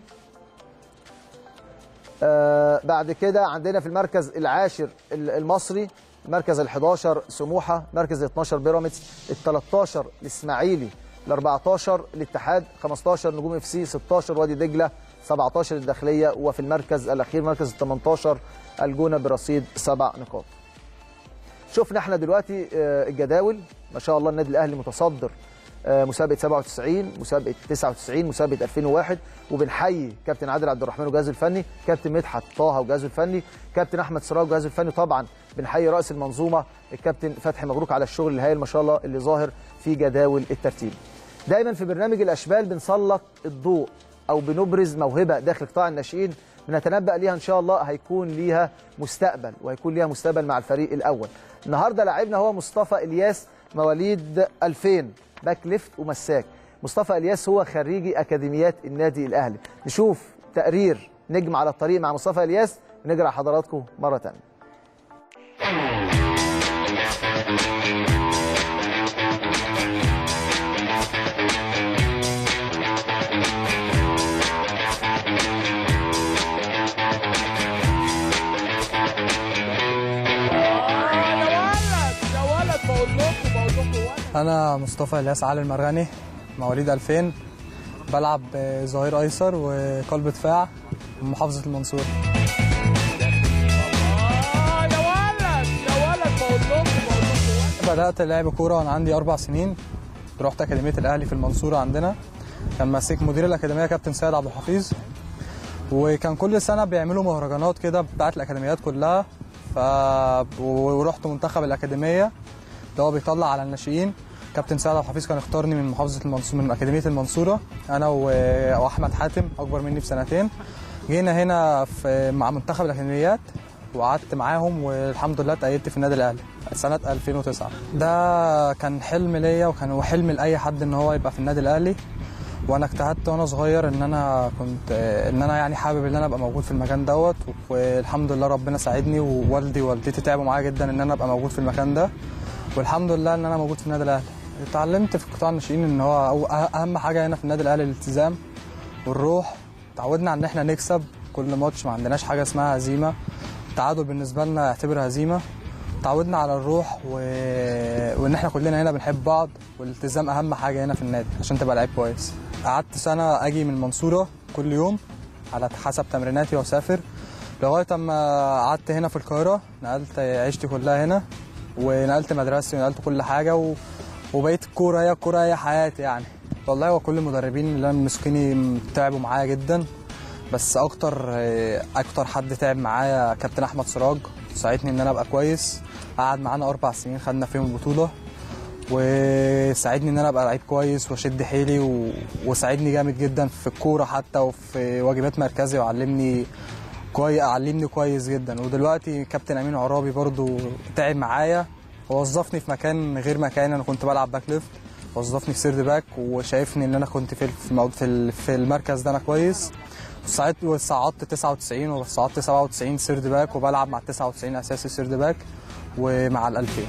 آه بعد كده عندنا في المركز العاشر ال- المصري المركز ال11 سموحه مركز ال12 بيراميدز ال13 الاسماعيلي ال14 الاتحاد 15 نجوم اف سي 16 وادي دجله 17 الداخليه وفي المركز الاخير مركز ال18 الجونه برصيد سبع نقاط شفنا احنا دلوقتي آه، الجداول ما شاء الله النادي الاهلي متصدر آه، مسابقه 97 مسابقه 99 مسابقه 2001 وبنحيي كابتن عادل عبد الرحمن وجهازه الفني كابتن مدحت طه وجهازه الفني كابتن احمد سراج وجهازه الفني طبعا بنحيي راس المنظومه الكابتن فتحي مبروك على الشغل الهائل ما شاء الله اللي ظاهر في جداول الترتيب دايما في برنامج الاشبال بنسلط الضوء او بنبرز موهبه داخل قطاع الناشئين بنتنبأ ليها ان شاء الله هيكون ليها مستقبل وهيكون ليها مستقبل مع الفريق الاول النهارده لاعبنا هو مصطفى الياس مواليد 2000 باك ليفت ومساك مصطفى الياس هو خريجي اكاديميات النادي الاهلي نشوف تقرير نجم على الطريق مع مصطفى الياس ونرجع حضراتكم مره ثانيه انا مصطفى الياس علي المرغني مواليد 2000 بلعب آه، ظهير ايسر وقلب دفاع من محافظه المنصوره بدات لعب كوره وانا عندي اربع سنين رحت اكاديميه الاهلي في المنصوره عندنا كان ماسك مدير الاكاديميه كابتن سيد عبد الحفيظ وكان كل سنه بيعملوا مهرجانات كده بتاعت الاكاديميات كلها ف ورحت منتخب الاكاديميه اللي هو بيطلع على الناشئين كابتن سيد عبد الحفيظ كان اختارني من محافظه المنصوره من اكاديميه المنصوره انا و- واحمد حاتم اكبر مني بسنتين جينا هنا في مع منتخب الاكاديميات وقعدت معاهم والحمد لله اتأيدت في النادي الاهلي سنه 2009 ده كان حلم ليا وكان هو حلم لاي حد ان هو يبقى في النادي الاهلي وانا اجتهدت وانا صغير ان انا كنت ان انا يعني حابب ان انا ابقى موجود في المكان دوت والحمد لله ربنا ساعدني ووالدي ووالدتي تعبوا معايا جدا ان انا ابقى موجود في المكان ده والحمد لله ان انا موجود في النادي الاهلي اتعلمت في قطاع الناشئين ان هو أو- اهم حاجه هنا في النادي الاهلي الالتزام والروح تعودنا على ان احنا نكسب كل ماتش ما عندناش حاجه اسمها هزيمه التعادل بالنسبه لنا يعتبر هزيمه تعودنا على الروح و... وان احنا كلنا هنا بنحب بعض والالتزام اهم حاجه هنا في النادي عشان تبقى لعيب كويس قعدت سنه اجي من المنصوره كل يوم على حسب تمريناتي واسافر لغايه اما قعدت هنا في القاهره نقلت عيشتي كلها هنا ونقلت مدرستي ونقلت كل حاجه و... وبقيت الكوره هي الكوره هي حياتي يعني والله هو كل المدربين اللي انا مسكيني تعبوا معايا جدا بس اكتر اكتر حد تعب معايا كابتن احمد سراج ساعدني ان انا ابقى كويس قعد معانا اربع سنين خدنا فيهم البطوله وساعدني ان انا ابقى لعيب كويس واشد حيلي و... وساعدني جامد جدا في الكوره حتى وفي واجبات مركزي وعلمني كويس علمني كويس جدا ودلوقتي كابتن امين عرابي برضو تعب معايا ووظفني في مكان غير مكاني انا كنت بلعب باك ليفت وظفني في سيرد باك وشايفني ان انا كنت في في المو- في ال- في المركز ده انا كويس وصعدت وصعدت 99 وصعدت 97 سيرد باك وبلعب مع 99 اساسي سيرد باك ومع ال 2000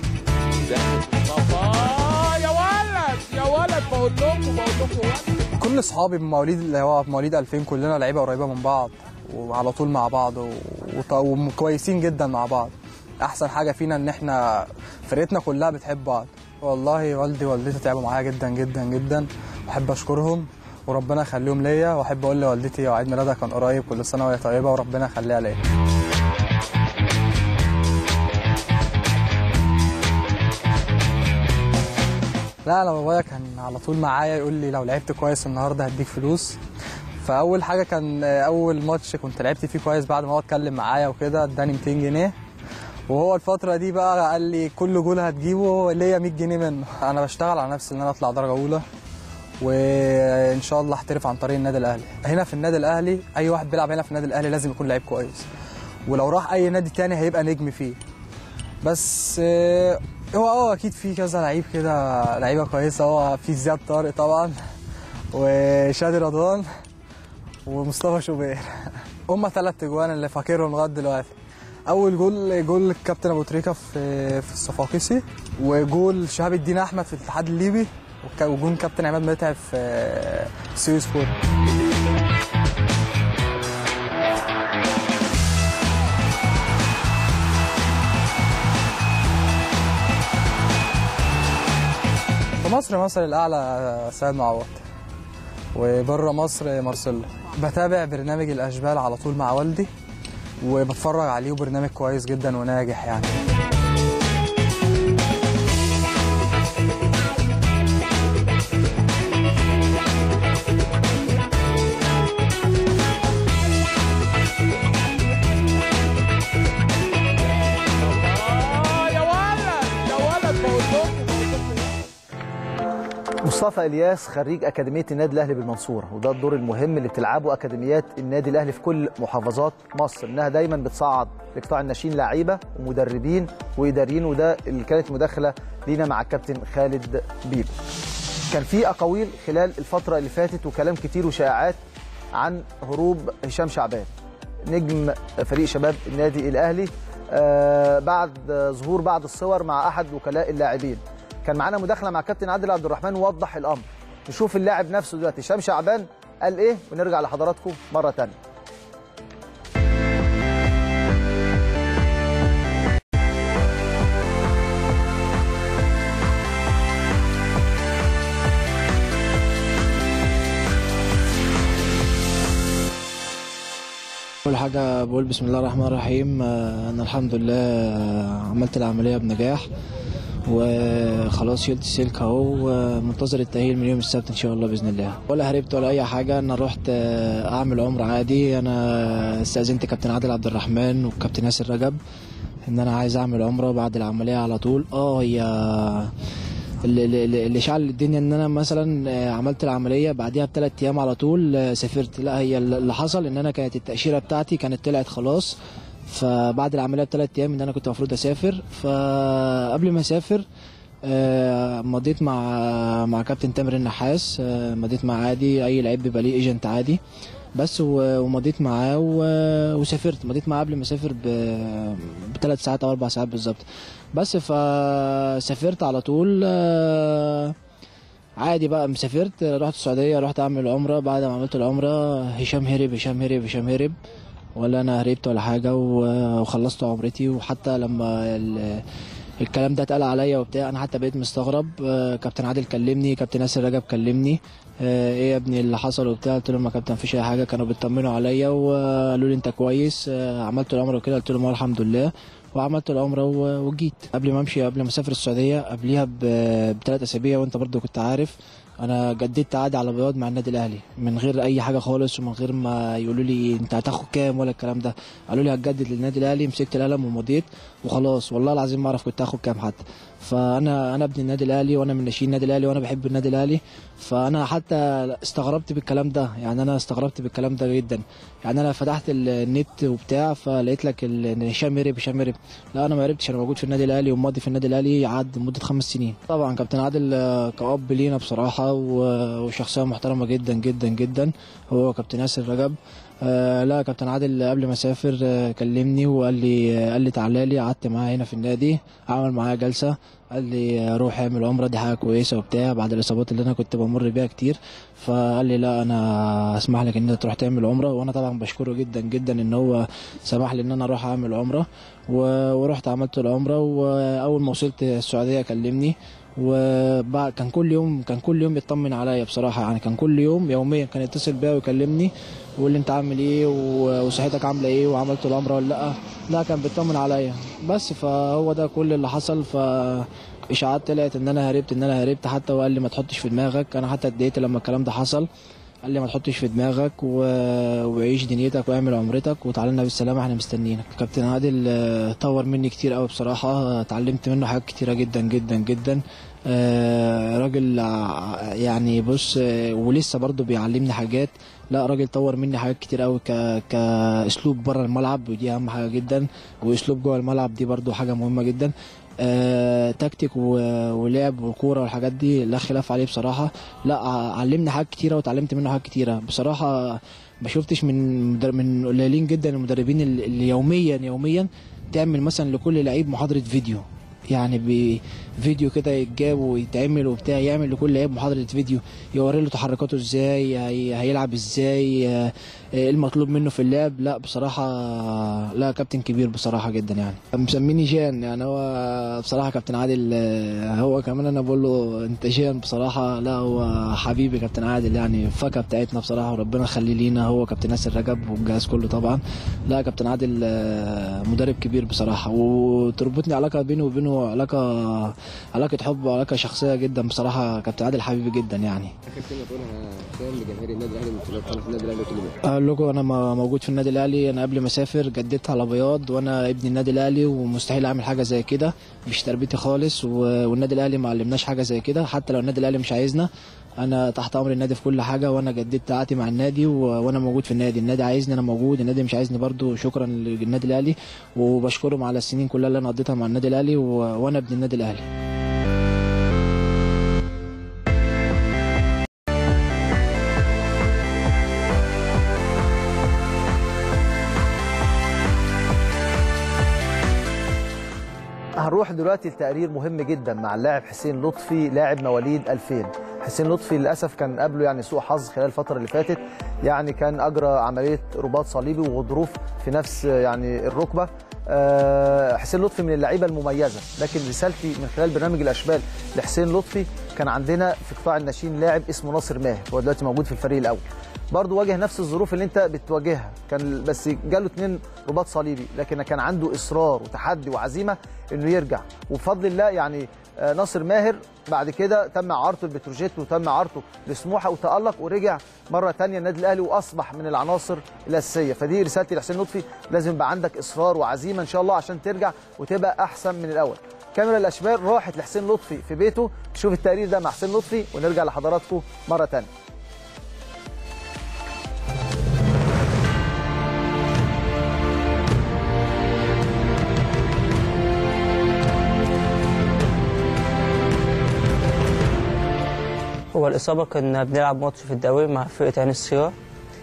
آه يا ولد يا ولد بقول لكم بقول لكم ولد. كل اصحابي من مواليد اللي هو مواليد 2000 كلنا لعيبه قريبه من بعض وعلى طول مع بعض و- وط- وكويسين جدا مع بعض احسن حاجه فينا ان احنا فرقتنا كلها بتحب بعض والله والدي ووالدتي تعبوا معايا جدا جدا جدا واحب اشكرهم وربنا يخليهم ليا واحب اقول لوالدتي وعيد ميلادها كان قريب كل سنه وهي طيبه وربنا يخليها ليا لا انا بابايا كان على طول معايا يقول لي لو لعبت كويس النهارده هديك فلوس فاول حاجه كان اول ماتش كنت لعبت فيه كويس بعد ما هو اتكلم معايا وكده اداني 200 جنيه وهو الفتره دي بقى قال لي كل جول هتجيبه ليا 100 جنيه منه انا بشتغل على نفسي ان انا اطلع درجه اولى وان شاء الله احترف عن طريق النادي الاهلي هنا في النادي الاهلي اي واحد بيلعب هنا في النادي الاهلي لازم يكون لعيب كويس ولو راح اي نادي تاني هيبقى نجم فيه بس آه، هو اه اكيد في كذا لعيب كده لعيبه كويسه هو في زياد طارق طبعا وشادي رضوان ومصطفى شوبير هم ثلاث اجوان اللي فاكرهم لغايه دلوقتي اول جول جول الكابتن ابو تريكه في في الصفاقسي وجول شهاب الدين احمد في الاتحاد الليبي وك- وجون كابتن عماد متعب في آه، سيو سبورت في مصر مثل الاعلى سيد معوض وبره مصر مارسيلو بتابع برنامج الاشبال على طول مع والدي وبتفرج عليه وبرنامج كويس جدا وناجح يعني آه يا ولد يا ولد بقول لكم بقول لكم مصطفى الياس خريج اكاديميه النادي الاهلي بالمنصوره وده الدور المهم اللي بتلعبه اكاديميات النادي الاهلي في كل محافظات مصر انها دايما بتصعد لقطاع الناشئين لعيبه ومدربين واداريين وده اللي كانت مداخله لينا مع الكابتن خالد بيبو كان في اقاويل خلال الفتره اللي فاتت وكلام كتير وشائعات عن هروب هشام شعبان نجم فريق شباب النادي الاهلي آه بعد ظهور بعض الصور مع احد وكلاء اللاعبين كان معانا مداخله مع كابتن عادل عبد الرحمن ووضح الامر نشوف اللاعب نفسه دلوقتي هشام شعبان قال ايه ونرجع لحضراتكم مره ثانيه أول حاجة بقول بسم الله الرحمن الرحيم آه، أنا الحمد لله آه، عملت العملية بنجاح وخلاص شلت السلك اهو ومنتظر التأهيل من يوم السبت ان شاء الله باذن الله ولا هربت ولا اي حاجه انا رحت آه، اعمل عمره عادي انا استاذنت كابتن عادل عبد الرحمن وكابتن ياسر رجب ان انا عايز اعمل عمره بعد العمليه على طول اه هي اللي, اللي اللي شعل الدنيا ان انا مثلا آه، عملت العمليه بعديها بثلاث ايام على طول آه، سافرت لا هي اللي حصل ان انا كانت التاشيره بتاعتي كانت طلعت خلاص فبعد العمليه بثلاث ايام ان انا كنت المفروض اسافر فقبل ما اسافر آه، مضيت مع مع كابتن تامر النحاس آه، مضيت مع عادي اي لعيب بيبقى ليه ايجنت عادي بس و- ومضيت معاه و- وسافرت مضيت معاه قبل ما اسافر بثلاث ساعات او اربع ساعات بالظبط بس فسافرت على طول آه، عادي بقى مسافرت رحت السعوديه رحت اعمل عمره بعد ما عملت العمره هشام هرب هشام هرب هشام هرب ولا انا هربت ولا حاجه و- وخلصت عمرتي وحتى لما ال- الكلام ده اتقال عليا وبتاع انا حتى بقيت مستغرب آه، كابتن عادل كلمني كابتن ياسر رجب كلمني آه، ايه يا ابني اللي حصل وبتاع قلت لهم يا كابتن مفيش اي حاجه كانوا بيطمنوا عليا وقالوا لي انت كويس آه، عملت العمره وكده قلت لهم اه الحمد لله وعملت العمره و- وجيت قبل ما امشي قبل ما اسافر السعوديه قبليها ب- بثلاث اسابيع وانت برضو كنت عارف انا جددت عقدي على بياض مع النادي الاهلي من غير اي حاجه خالص ومن غير ما يقولوا لي انت هتاخد كام ولا الكلام ده قالوا لي هتجدد للنادي الاهلي مسكت القلم ومضيت وخلاص والله العظيم ما اعرف كنت هاخد كام حتى فانا انا ابن النادي الاهلي وانا من ناشئين النادي الاهلي وانا بحب النادي الاهلي فانا حتى استغربت بالكلام ده يعني انا استغربت بالكلام ده جدا يعني انا فتحت النت وبتاع فلقيت لك ال- ان هشام هرب هشام هرب لا انا ما هربتش انا موجود في النادي الاهلي وماضي في النادي الاهلي عاد مده خمس سنين طبعا كابتن عادل آه، كأب لينا بصراحه و- وشخصيه محترمه جدا جدا جدا هو كابتن ياسر رجب آه لا كابتن عادل قبل ما اسافر آه كلمني وقال لي آه قال لي تعالى لي قعدت معاه هنا في النادي عمل معايا جلسه قال لي آه، روح اعمل عمره دي حاجه كويسه وبتاع بعد الاصابات اللي انا كنت بمر بيها كتير فقال لي لا انا اسمح لك ان انت تروح تعمل عمره وانا طبعا بشكره جدا جدا ان هو سمح لي ان انا اروح اعمل عمره و- ورحت عملت العمره واول ما وصلت السعوديه كلمني وبعد كان كل يوم كان كل يوم يطمن عليا بصراحه يعني كان كل يوم يوميا كان يتصل بيا ويكلمني ويقول لي انت عامل ايه و- وصحتك عامله ايه وعملت العمره ولا لا لا كان بيطمن عليا بس فهو ده كل اللي حصل ف اشاعات طلعت ان انا هربت ان انا هربت حتى وقال لي ما تحطش في دماغك انا حتى اتضايقت لما الكلام ده حصل قال لي ما تحطش في دماغك و... وعيش دنيتك واعمل عمرتك وتعالى لنا بالسلامه احنا مستنيينك كابتن عادل آه، طور مني كتير قوي بصراحه آه، اتعلمت منه حاجات كتيره جدا جدا جدا آه، راجل ع- يعني بص آه، ولسه برضه بيعلمني حاجات لا راجل طور مني حاجات كتير قوي ك... كاسلوب بره الملعب ودي اهم حاجه جدا واسلوب جوه الملعب دي برضه حاجه مهمه جدا آه، تكتيك و- ولعب وكوره والحاجات دي لا خلاف عليه بصراحه لا ع- علمني حاجات كتيره وتعلمت منه حاجات كتيره بصراحه ما شفتش من مدر- من قليلين جدا المدربين اللي اللي يوميا يوميا تعمل مثلا لكل لعيب محاضره فيديو يعني بفيديو كده يتجاب ويتعمل وبتاع يعمل لكل لعيب محاضره فيديو يوري له تحركاته ازاي هي- هيلعب ازاي آه، ايه المطلوب منه في اللعب لا بصراحه لا كابتن كبير بصراحه جدا يعني مسميني جان يعني هو بصراحه كابتن عادل آه، هو كمان انا بقول له انت جان بصراحه لا هو حبيبي كابتن عادل يعني الفاكهه بتاعتنا بصراحه وربنا يخليه لينا هو كابتن ياسر رجب والجهاز كله طبعا لا كابتن عادل آه، مدرب كبير بصراحه وتربطني علاقه بيني وبينه علاقه علاقه حب وعلاقه شخصيه جدا بصراحه كابتن عادل حبيبي جدا يعني اخر كلمه تقولها فين لجماهير النادي الاهلي من خلال قناه النادي الاهلي كل اقول لكم انا م- موجود في النادي الاهلي انا قبل ما اسافر جددت على بياض وانا ابن النادي الاهلي ومستحيل اعمل حاجه زي كده مش تربيتي خالص و- والنادي الاهلي ما علمناش حاجه زي كده حتى لو النادي الاهلي مش عايزنا انا تحت امر النادي في كل حاجه وانا جددت عقدي مع النادي و... وانا موجود في النادي النادي عايزني انا موجود النادي مش عايزني برضو شكرا للنادي الاهلي وبشكرهم على السنين كلها اللي انا قضيتها مع النادي الاهلي و... وانا ابن النادي الاهلي هنروح دلوقتي لتقرير مهم جدا مع اللاعب حسين لطفي لاعب مواليد 2000 حسين لطفي للاسف كان قبله يعني سوء حظ خلال الفتره اللي فاتت يعني كان اجرى عمليه رباط صليبي وغضروف في نفس يعني الركبه آه، حسين لطفي من اللعيبه المميزه لكن رسالتي من خلال برنامج الاشبال لحسين لطفي كان عندنا في قطاع الناشئين لاعب اسمه ناصر ماهر هو دلوقتي موجود في الفريق الاول برضه واجه نفس الظروف اللي انت بتواجهها كان بس جاله اتنين رباط صليبي لكن كان عنده اصرار وتحدي وعزيمه انه يرجع وبفضل الله يعني آه، ناصر ماهر بعد كده تم عارته لبتروجيت وتم عارته لسموحه وتالق ورجع مره ثانيه النادي الاهلي واصبح من العناصر الاساسيه فدي رسالتي لحسين لطفي لازم يبقى عندك اصرار وعزيمه ان شاء الله عشان ترجع وتبقى احسن من الاول كاميرا الاشبال راحت لحسين لطفي في بيته نشوف التقرير ده مع حسين لطفي ونرجع لحضراتكم مره ثانيه هو الإصابة كنا بنلعب ماتش في الدوري مع فرقة عين السيرة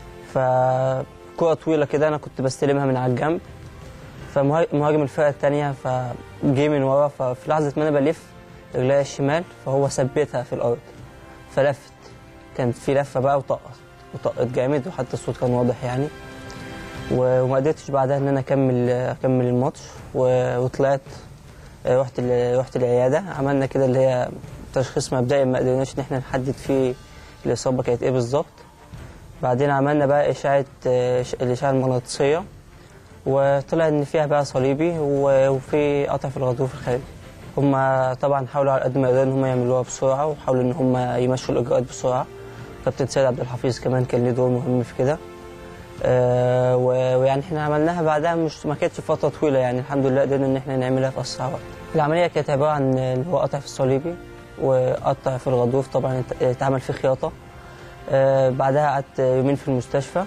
فكرة طويلة كده أنا كنت بستلمها من على الجنب فمهاجم الفرقة التانية فجه من ورا ففي لحظة ما أنا بلف رجليا الشمال فهو ثبتها في الأرض فلفت كانت في لفة بقى وطقت وطقت جامد وحتى الصوت كان واضح يعني و- وما قدرتش بعدها إن أنا أكمل أكمل الماتش و- وطلعت رحت ال- رحت العيادة عملنا كده اللي هي تشخيص مبدئي ما قدرناش ان احنا نحدد فيه الاصابه كانت ايه بالظبط بعدين عملنا بقى اشعه آه، ش- الاشعه المغناطيسيه وطلع ان فيها بقى صليبي و- وفي قطع في الغضروف الخارجي هم طبعا حاولوا على قد ما يقدروا ان هم يعملوها بسرعه وحاولوا ان هم يمشوا الاجراءات بسرعه كابتن سيد عبد الحفيظ كمان كان له دور مهم في كده آه، و- ويعني احنا عملناها بعدها مش ما كانتش فتره طويله يعني الحمد لله قدرنا ان احنا نعملها في اسرع وقت العمليه كانت عباره عن اللي هو قطع في الصليبي وقطع في الغضروف طبعا ات- اتعمل فيه خياطه آه، بعدها قعدت يومين في المستشفى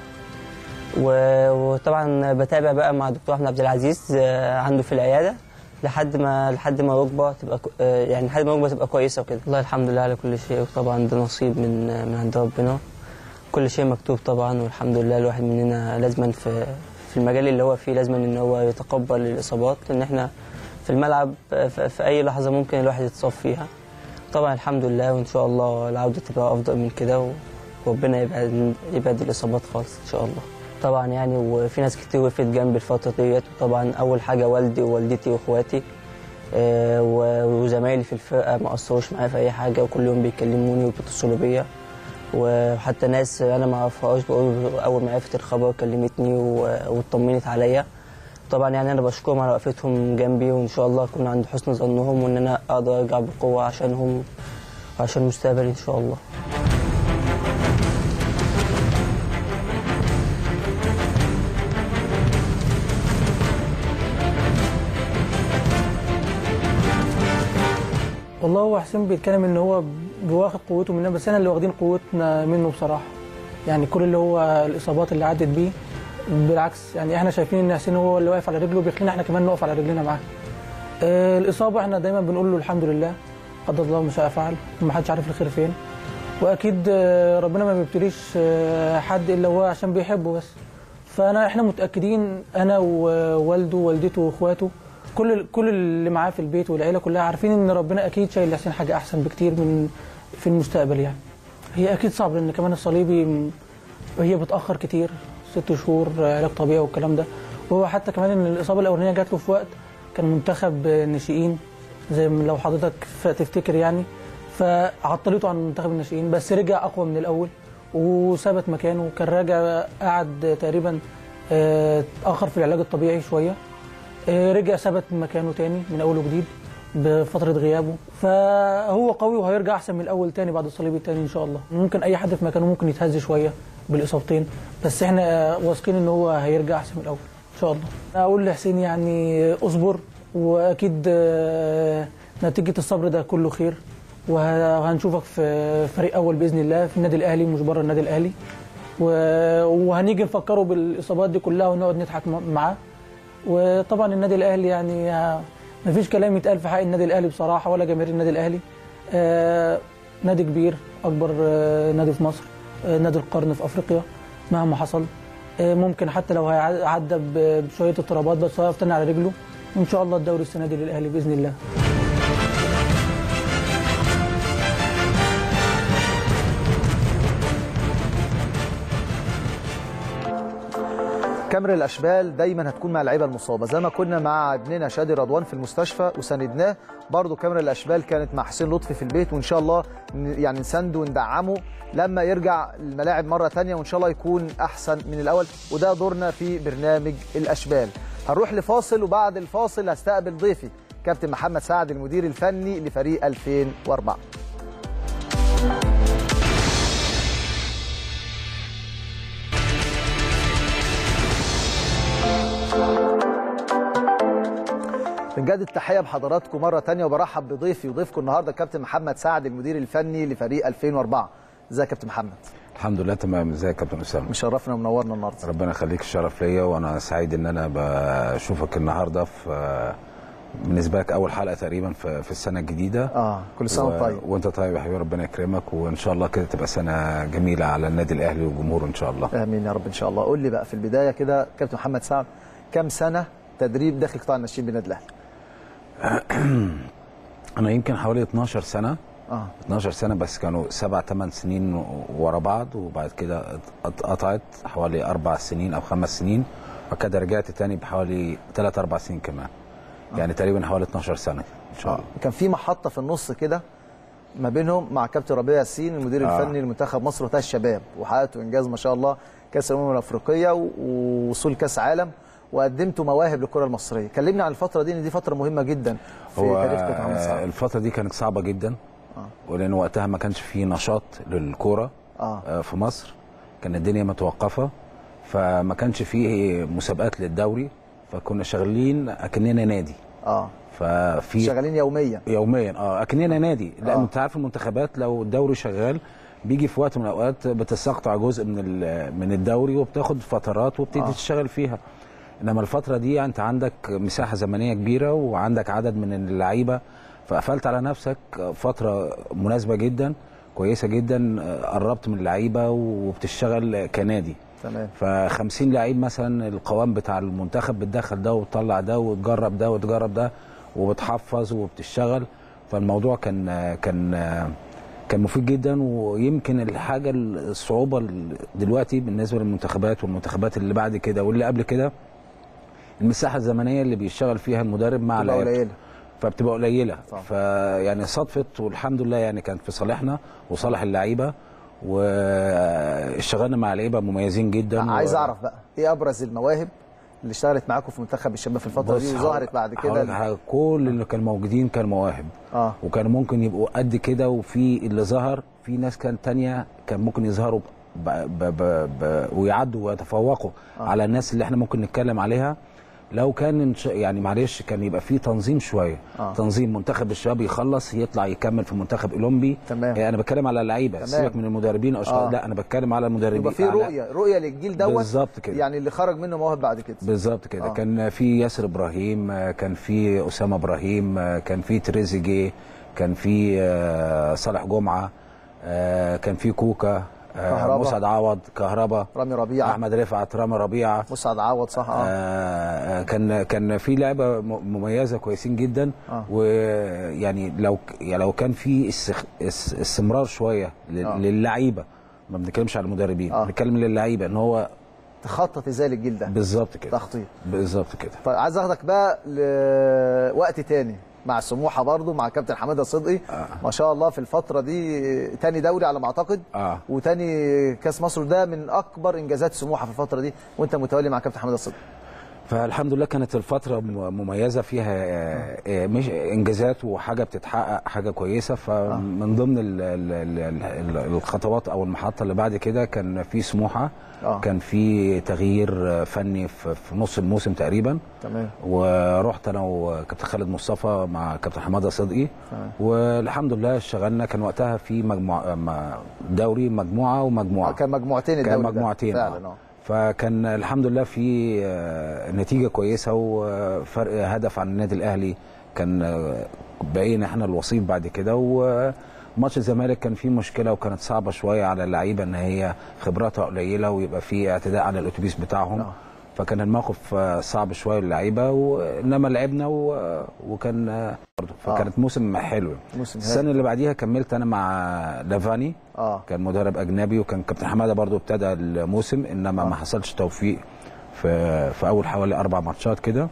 و- وطبعا بتابع بقى مع الدكتور احمد عبد العزيز آه، عنده في العياده لحد ما لحد ما الركبه تبقى كو- آه، يعني لحد ما الركبه تبقى كويسه وكده والله الحمد لله على كل شيء وطبعا ده نصيب من من عند ربنا كل شيء مكتوب طبعا والحمد لله الواحد مننا لازما في في المجال اللي هو فيه لازما ان هو يتقبل الاصابات لان احنا في الملعب آه، في في اي لحظه ممكن الواحد يتصاب فيها طبعا الحمد لله وان شاء الله العوده تبقى افضل من كده وربنا يبعد يبعد الاصابات خالص ان شاء الله طبعا يعني وفي ناس كتير وقفت جنبي الفتره ديت وطبعا اول حاجه والدي ووالدتي واخواتي آه، و- وزمايلي في الفرقه ما قصروش معايا في اي حاجه وكل يوم بيكلموني وبيتصلوا بيا وحتى ناس انا ما اعرفهاش بيقولوا اول ما عرفت الخبر كلمتني و- واطمنت عليا طبعا يعني انا بشكرهم على وقفتهم جنبي وان شاء الله اكون عند حسن ظنهم وان انا اقدر ارجع بقوه عشانهم وعشان مستقبلي ان شاء الله والله هو حسين بيتكلم ان هو بواخد قوته مننا بس احنا اللي واخدين قوتنا منه بصراحه يعني كل اللي هو الاصابات اللي عدت بيه بالعكس يعني احنا شايفين ان حسين هو اللي واقف على رجله بيخلينا احنا كمان نقف على رجلنا معاه آه الاصابه احنا دايما بنقول له الحمد لله قدر الله ما شاء فعل ما حدش عارف الخير فين واكيد آه، ربنا ما بيبتليش آه، حد الا هو عشان بيحبه بس فانا احنا متاكدين انا ووالده ووالدته واخواته كل كل اللي معاه في البيت والعيله كلها عارفين ان ربنا اكيد شايل لحسين حاجه احسن بكتير من في المستقبل يعني هي اكيد صعب لان كمان الصليبي م- هي بتاخر كتير ست شهور علاج طبيعي والكلام ده وهو حتى كمان ان الاصابه الاولانيه جات له في وقت كان منتخب ناشئين زي ما لو حضرتك ف- تفتكر يعني فعطلته عن منتخب الناشئين بس رجع اقوى من الاول وثبت مكانه وكان راجع قعد تقريبا آه، اتاخر في العلاج الطبيعي شويه آه، رجع ثبت مكانه تاني من اول وجديد بفتره غيابه فهو قوي وهيرجع احسن من الاول تاني بعد الصليبي التاني ان شاء الله ممكن اي حد في مكانه ممكن يتهز شويه بالاصابتين بس احنا واثقين ان هو هيرجع احسن من الاول ان شاء الله اقول لحسين يعني اصبر واكيد آه، نتيجه الصبر ده كله خير وهنشوفك في فريق اول باذن الله في النادي الاهلي مش بره النادي الاهلي و- وهنيجي نفكره بالاصابات دي كلها ونقعد نضحك م- معاه وطبعا النادي الاهلي يعني آه، مفيش كلام يتقال في حق النادي الاهلي بصراحه ولا جماهير النادي الاهلي آه، نادي كبير اكبر آه، نادي في مصر آه، نادي القرن في افريقيا مهما حصل آه، ممكن حتى لو هيعدى ب- بشويه اضطرابات بس هيقف تاني على رجله وان شاء الله الدوري السنه دي للاهلي باذن الله كاميرا الاشبال دايما هتكون مع اللعيبه المصابه زي ما كنا مع ابننا شادي رضوان في المستشفى وساندناه برضو كاميرا الاشبال كانت مع حسين لطفي في البيت وان شاء الله ن- يعني نسنده وندعمه لما يرجع الملاعب مره تانية وان شاء الله يكون احسن من الاول وده دورنا في برنامج الاشبال هنروح لفاصل وبعد الفاصل هستقبل ضيفي كابتن محمد سعد المدير الفني لفريق 2004 بنجدد التحيه بحضراتكم مره تانية وبرحب بضيفي وضيفكم النهارده كابتن محمد سعد المدير الفني لفريق 2004 ازيك يا كابتن محمد الحمد لله تمام ازيك يا كابتن اسامه مشرفنا ومنورنا النهارده ربنا يخليك الشرف ليا وانا سعيد ان انا بشوفك النهارده في بالنسبه لك اول حلقه تقريبا في, في السنه الجديده اه كل سنه وانت طيب وانت طيب يا حبيبي ربنا يكرمك وان شاء الله كده تبقى سنه جميله على النادي الاهلي وجمهوره ان شاء الله امين يا رب ان شاء الله قول لي بقى في البدايه كده كابتن محمد سعد كام سنه تدريب داخل قطاع الناشئين بالنادي الاهلي انا يمكن حوالي 12 سنه اه 12 سنه بس كانوا سبع ثمان سنين ورا بعض وبعد كده اتقطعت حوالي اربع سنين او خمس سنين وكده رجعت تاني بحوالي ثلاث اربع سنين كمان يعني تقريبا حوالي 12 سنه ان شاء الله كان في محطه في النص كده ما بينهم مع كابتن ربيع ياسين المدير آه. الفني لمنتخب مصر وقتها الشباب وحققتوا انجاز ما شاء الله كاس الامم الافريقيه و- ووصول كاس عالم وقدمتوا مواهب للكره المصريه كلمنا عن الفتره دي ان دي فتره مهمه جدا في هو تاريخ كابتن محمد آه، سعد الفتره دي كانت صعبه جدا آه. ولان وقتها ما كانش في نشاط للكوره اه آه، في مصر كان الدنيا متوقفه فما كانش فيه مسابقات للدوري فكنا شغالين اكننا نادي اه ففي شغالين يوميا يوميا اه اكننا نادي لان آه. انت عارف المنتخبات لو الدوري شغال بيجي في وقت من الاوقات بتستقطع جزء من ال- من الدوري وبتاخد فترات وبتبتدي آه. تشتغل فيها انما الفتره دي انت عندك مساحه زمنيه كبيره وعندك عدد من اللعيبه فقفلت على نفسك فتره مناسبه جدا كويسه جدا آه، قربت من اللعيبه وبتشتغل كنادي تمام ف 50 لعيب مثلا القوام بتاع المنتخب بتدخل ده وتطلع ده وتجرب ده وتجرب ده وبتحفظ وبتشتغل فالموضوع كان كان كان مفيد جدا ويمكن الحاجه الصعوبه ال- دلوقتي بالنسبه للمنتخبات والمنتخبات اللي بعد كده واللي قبل كده المساحه الزمنيه اللي بيشتغل فيها المدرب مع تبقى لعيبته. قليله فبتبقى قليله صح. فيعني صدفت والحمد لله يعني كانت في صالحنا وصالح اللعيبه واشتغلنا مع لعيبه مميزين جدا عايز و- اعرف بقى ايه ابرز المواهب اللي اشتغلت معاكم في منتخب الشباب في الفتره بص دي هقول- وظهرت بعد هقول لك كده حاجة، كل اللي كانوا موجودين كانوا مواهب اه وكانوا ممكن يبقوا قد كده وفي اللي ظهر في ناس كان تانية كان ممكن يظهروا ب ب ب ب ويعدوا ويتفوقوا آه. آه. على الناس اللي احنا ممكن نتكلم عليها لو كان إن شاء- يعني معلش كان يبقى في تنظيم شويه آه. تنظيم منتخب الشباب يخلص يطلع يكمل في منتخب اولمبي تمام. يعني انا بتكلم على اللعيبه تمام. سيبك من المدربين او آه. آه. لا انا بتكلم على المدربين يبقى في على- رؤيه رؤيه للجيل دوت بالظبط كده يعني اللي خرج منه مواهب بعد كده بالظبط كده آه. آه. كان في ياسر ابراهيم آه، كان في اسامه ابراهيم آه، كان في تريزيجيه كان في آه، صالح جمعه آه، كان في كوكا آه، كهربا. مسعد عوض كهربا رامي ربيعه احمد رفعت رامي ربيعه مسعد عوض صح اه آه، كان كان في لعبه م- مميزه كويسين جدا آه. ويعني لو ك- يعني لو كان في استخ- اس- استمرار شويه لل- آه. للعيبه ما بنتكلمش على المدربين آه. بنتكلم للعيبه ان هو تخطط ازاي للجيل ده بالظبط كده تخطيط بالظبط كده طيب عايز اخدك بقى لوقت تاني مع سموحه برضو مع كابتن حماده صدقي آه. ما شاء الله في الفتره دي تاني دوري على ما اعتقد اه وتاني كاس مصر ده من اكبر انجازات سموحه في الفتره دي وانت متولي مع كابتن حماده صدقي فالحمد لله كانت الفترة م- مميزة فيها آه، آه، مش انجازات وحاجة بتتحقق حاجة كويسة فمن ضمن ال ال ال ال الخطوات او المحطة اللي بعد كده كان في سموحة آه. كان في تغيير آه، فني في في نص الموسم تقريبا تمام ورحت انا وكابتن خالد مصطفى مع كابتن حماده صدقي تمام. والحمد لله اشتغلنا كان وقتها في مجموعه م- دوري مجموعه ومجموعه آه، كان مجموعتين كان الدوري ده. مجموعتين فعلا آه. اه فكان الحمد لله في آه، نتيجه كويسه وفرق هدف عن النادي الاهلي كان آه، بقينا احنا الوصيف بعد كده وماتش الزمالك كان فيه مشكله وكانت صعبه شويه على اللعيبه ان هي خبراتها قليله ويبقى في اعتداء على الاتوبيس بتاعهم آه. فكان الموقف آه، صعب شويه للعيبه وانما لعبنا و- وكان آه، برضه فكانت موسم حلو موسم هايل. السنه اللي بعديها كملت انا مع لافاني اه كان مدرب اجنبي وكان كابتن حماده برضو ابتدى الموسم انما آه. ما حصلش توفيق في في اول حوالي اربع ماتشات كده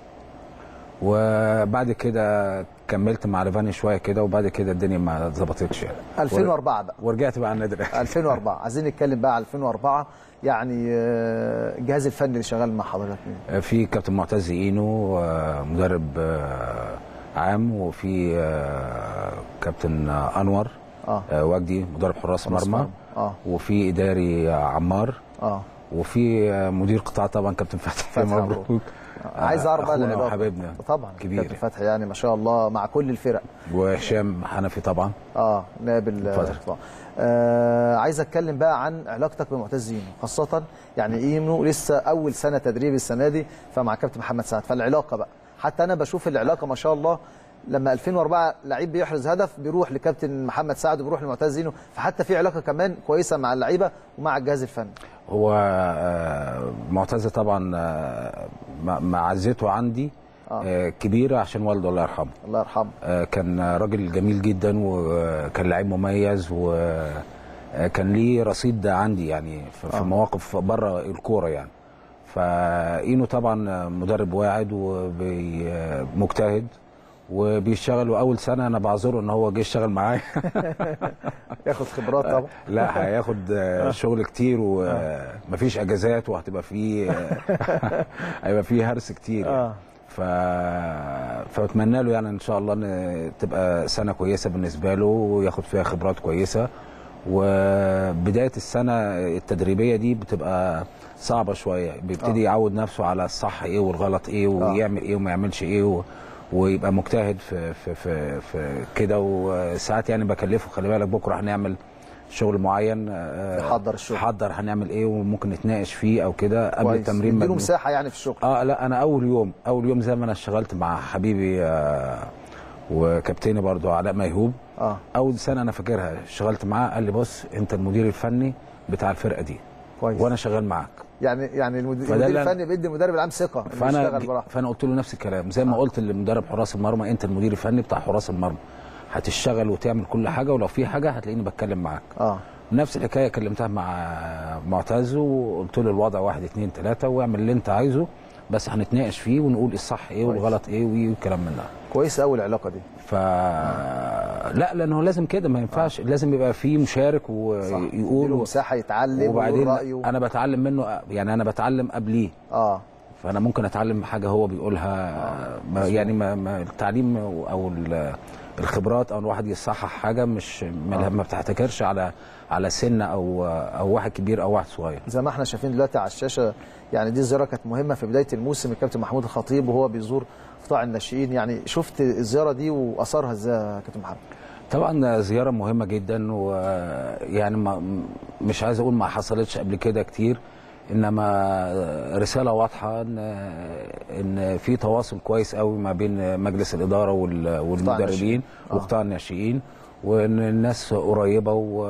وبعد كده كملت مع ليفاني شويه كده وبعد كده الدنيا ما اتظبطتش يعني 2004 بقى ورجعت بقى على النادي الاهلي 2004 عايزين نتكلم بقى على 2004 يعني آه، الجهاز الفني اللي شغال مع حضرتك مين؟ في كابتن معتز اينو آه، مدرب آه، عام وفي آه، كابتن آه، انور اه آه، وجدي مدرب حراس حراس مرمى مرمى. اه وفي اداري آه، عمار اه وفي آه، مدير قطاع طبعا كابتن فتحي فتحي مبروك مبروك. عايز اعرف بقى أخونا العلاقة. وحبيبنا طبعا كبير. كابتن فتحي يعني ما شاء الله مع كل الفرق وهشام حنفي طبعا اه نائب ال- اتفضل. طبعا. آه عايز اتكلم بقى عن علاقتك بمعتز اينو خاصه يعني اينو لسه اول سنه تدريب السنه دي فمع كابتن محمد سعد فالعلاقه بقى حتى انا بشوف العلاقه ما شاء الله لما 2004 لعيب بيحرز هدف بيروح لكابتن محمد سعد وبيروح لمعتز اينو فحتى في علاقه كمان كويسه مع اللعيبه ومع الجهاز الفني هو آه، معتز طبعا آه، مع- معزته عندي آه، كبيره عشان والده الله يرحمه الله يرحمه آه، كان راجل جميل جدا وكان لعيب مميز وكان ليه رصيد عندي يعني في في آه. مواقف بره الكوره يعني فاينو طبعا مدرب واعد ومجتهد وبيشتغل واول سنه انا بعذره ان هو جه يشتغل معايا ياخد خبرات طبعا لا هياخد آه، شغل كتير ومفيش اجازات وهتبقى فيه هيبقى فيه هرس كتير يعني. اه ف... فبتمنى له يعني ان شاء الله ان تبقى سنه كويسه بالنسبه له وياخد فيها خبرات كويسه وبدايه السنه التدريبيه دي بتبقى صعبه شويه بيبتدي آه. يعود نفسه على الصح ايه والغلط ايه ويعمل ايه وما يعملش ايه و... ويبقى مجتهد في في في, في كده وساعات يعني بكلفه خلي بالك بكره هنعمل شغل معين آه، يحضر الشغل. حضر هنعمل ايه وممكن نتناقش فيه او كده قبل كويس. التمرين يديله مجموع. مساحه يعني في الشغل اه لا انا اول يوم اول يوم زي ما انا اشتغلت مع حبيبي آه وكابتني برضو علاء ميهوب اه اول سنه انا فاكرها اشتغلت معاه قال لي بص انت المدير الفني بتاع الفرقه دي كويس وانا شغال معاك يعني يعني المدير, فده المدير اللي أنا- الفني بيدي المدرب العام ثقه إنه فانا يشتغل براحته فانا قلت له نفس الكلام زي ما قلت لمدرب حراس المرمى انت المدير الفني بتاع حراس المرمى هتشتغل وتعمل كل حاجه ولو في حاجه هتلاقيني بتكلم معاك اه نفس الحكايه كلمتها مع معتز وقلت له الوضع واحد اتنين تلاته واعمل اللي انت عايزه بس هنتناقش فيه ونقول الصح ايه كويس. والغلط ايه والكلام من ده كويس قوي العلاقه دي ف لا لانه لازم كده ما ينفعش لازم يبقى في مشارك ويقول يديله مساحه يتعلم وبعدين ويقول رايه انا بتعلم منه يعني انا بتعلم قبليه اه فانا ممكن اتعلم حاجه هو بيقولها ما يعني ما, ما التعليم او ال- الخبرات او الواحد يصحح حاجه مش ما, ما بتحتكرش على على سن او او واحد كبير او واحد صغير زي ما احنا شايفين دلوقتي على الشاشه يعني دي زياره كانت مهمه في بدايه الموسم الكابتن محمود الخطيب وهو بيزور قطاع الناشئين يعني شفت الزياره دي واثرها ازاي يا كابتن محمد طبعا زياره مهمه جدا ويعني ما مش عايز اقول ما حصلتش قبل كده كتير انما رساله واضحه ان ان في تواصل كويس قوي ما بين مجلس الاداره وال- والمدربين الناشئين. آه. وقطاع الناشئين وان الناس قريبه و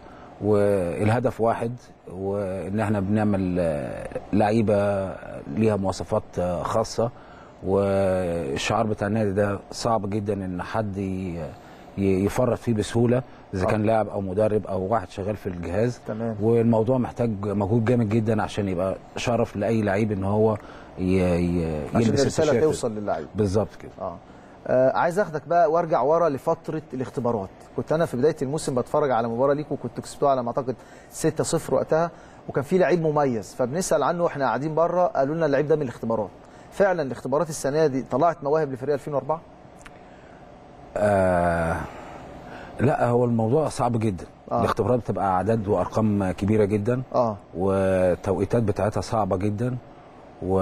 والهدف واحد وان احنا بنعمل لعيبه ليها مواصفات خاصه والشعار بتاع النادي ده صعب جدا ان حد ي- ي- يفرط فيه بسهوله اذا آه. كان لاعب او مدرب او واحد شغال في الجهاز تمام والموضوع محتاج مجهود جامد جدا عشان يبقى شرف لاي لعيب ان هو ي... ي... عشان يلبس الرساله التيشيرت. توصل للعيب بالظبط كده اه آه، عايز اخدك بقى وارجع ورا لفتره الاختبارات كنت انا في بدايه الموسم بتفرج على مباراه ليكم وكنت كسبتوها على ما اعتقد 6-0 وقتها وكان في لعيب مميز فبنسال عنه واحنا قاعدين بره قالوا لنا اللعيب ده من الاختبارات فعلا الاختبارات السنه دي طلعت مواهب لفريق 2004 آه لا هو الموضوع صعب جدا آه. آه. الاختبارات بتبقى اعداد وارقام كبيره جدا اه والتوقيتات بتاعتها صعبه جدا و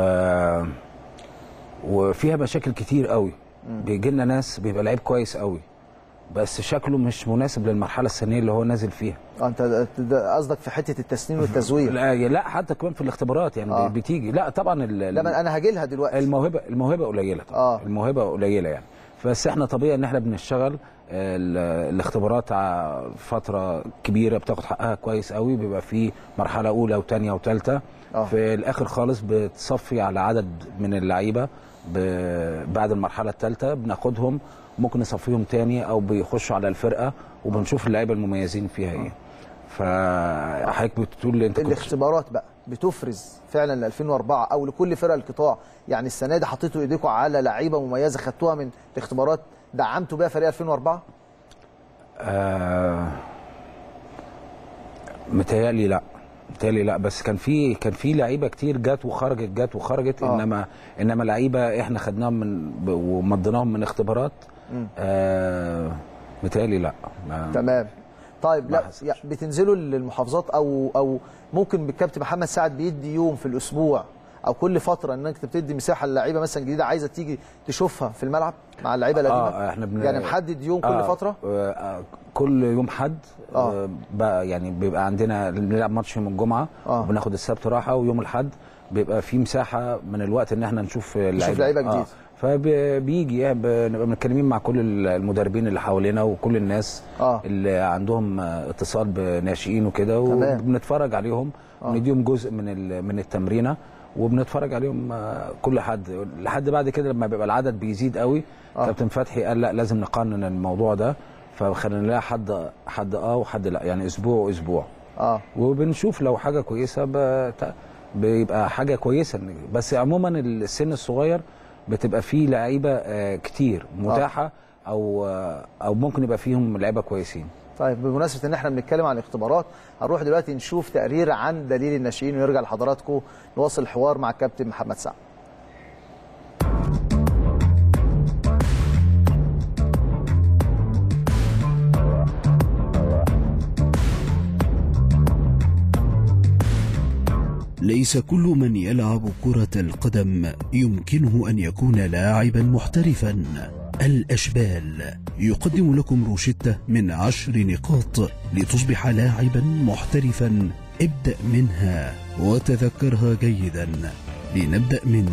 وفيها مشاكل كتير قوي بيجي لنا ناس بيبقى لعيب كويس قوي بس شكله مش مناسب للمرحله السنيه اللي هو نازل فيها آه، انت ده قصدك في حته التسنين والتزوير لا لا حتى كمان في الاختبارات يعني آه. آه. بتيجي لا طبعا ال- لا ما انا هاجي لها دلوقتي الموهبه الموهبه قليله طبعا آه. الموهبه قليله يعني بس احنا طبيعي ان احنا بنشتغل ال- الاختبارات ع- فتره كبيره بتاخد حقها كويس قوي بيبقى في مرحله اولى وثانيه وثالثه آه. في الاخر خالص بتصفي على عدد من اللعيبه ب- بعد المرحله الثالثه بناخدهم ممكن نصفيهم تاني او بيخشوا على الفرقه وبنشوف اللعيبه المميزين فيها ايه فحضرتك بتقول لي انت كنت الاختبارات بقى بتفرز فعلا ل 2004 او لكل فرق القطاع يعني السنه دي حطيتوا ايديكم على لعيبه مميزه خدتوها من الاختبارات دعمتوا بيها فريق 2004 آه متهيألي لا متهيألي لا بس كان في كان في لعيبه كتير جت وخرجت جت وخرجت آه. آه. انما انما لعيبه احنا خدناهم من ب- ومضيناهم من اختبارات مم. آه متهيألي لا ما تمام طيب لا حصلش. يعني بتنزلوا للمحافظات او او ممكن بالكابتن محمد سعد بيدي يوم في الاسبوع او كل فتره انك بتدي مساحه للعيبه مثلا جديده عايزه تيجي تشوفها في الملعب مع اللعيبه القديمه اه احنا بن... يعني محدد يوم كل آه فتره آه آه كل يوم حد آه. آه بقى يعني بيبقى عندنا بنلعب ماتش يوم الجمعه آه. وبناخد السبت راحه ويوم الاحد بيبقى في مساحه من الوقت ان احنا نشوف اللعيبه لعيبة جديدة. فبيجي يعني بنبقى متكلمين مع كل المدربين اللي حوالينا وكل الناس آه. اللي عندهم آه، اتصال بناشئين وكده تمام. وبنتفرج عليهم آه. ونديهم جزء من ال- من التمرينه وبنتفرج عليهم آه، كل حد لحد بعد كده لما بيبقى العدد بيزيد قوي آه. كابتن فتحي قال لا لازم نقنن الموضوع ده فخلينا نلاقي حد حد اه وحد لا يعني اسبوع واسبوع اه وبنشوف لو حاجه كويسه بت- بيبقى حاجه كويسه بس عموما السن الصغير بتبقى فيه لعيبه آه، كتير متاحه او آه، او ممكن يبقى فيهم لعيبه كويسين طيب بمناسبه ان احنا بنتكلم عن الاختبارات هنروح دلوقتي نشوف تقرير عن دليل الناشئين ونرجع لحضراتكم نواصل الحوار مع الكابتن محمد سعد ليس كل من يلعب كرة القدم يمكنه أن يكون لاعبا محترفا الأشبال يقدم لكم روشتة من عشر نقاط لتصبح لاعبا محترفا ابدأ منها وتذكرها جيدا لنبدأ من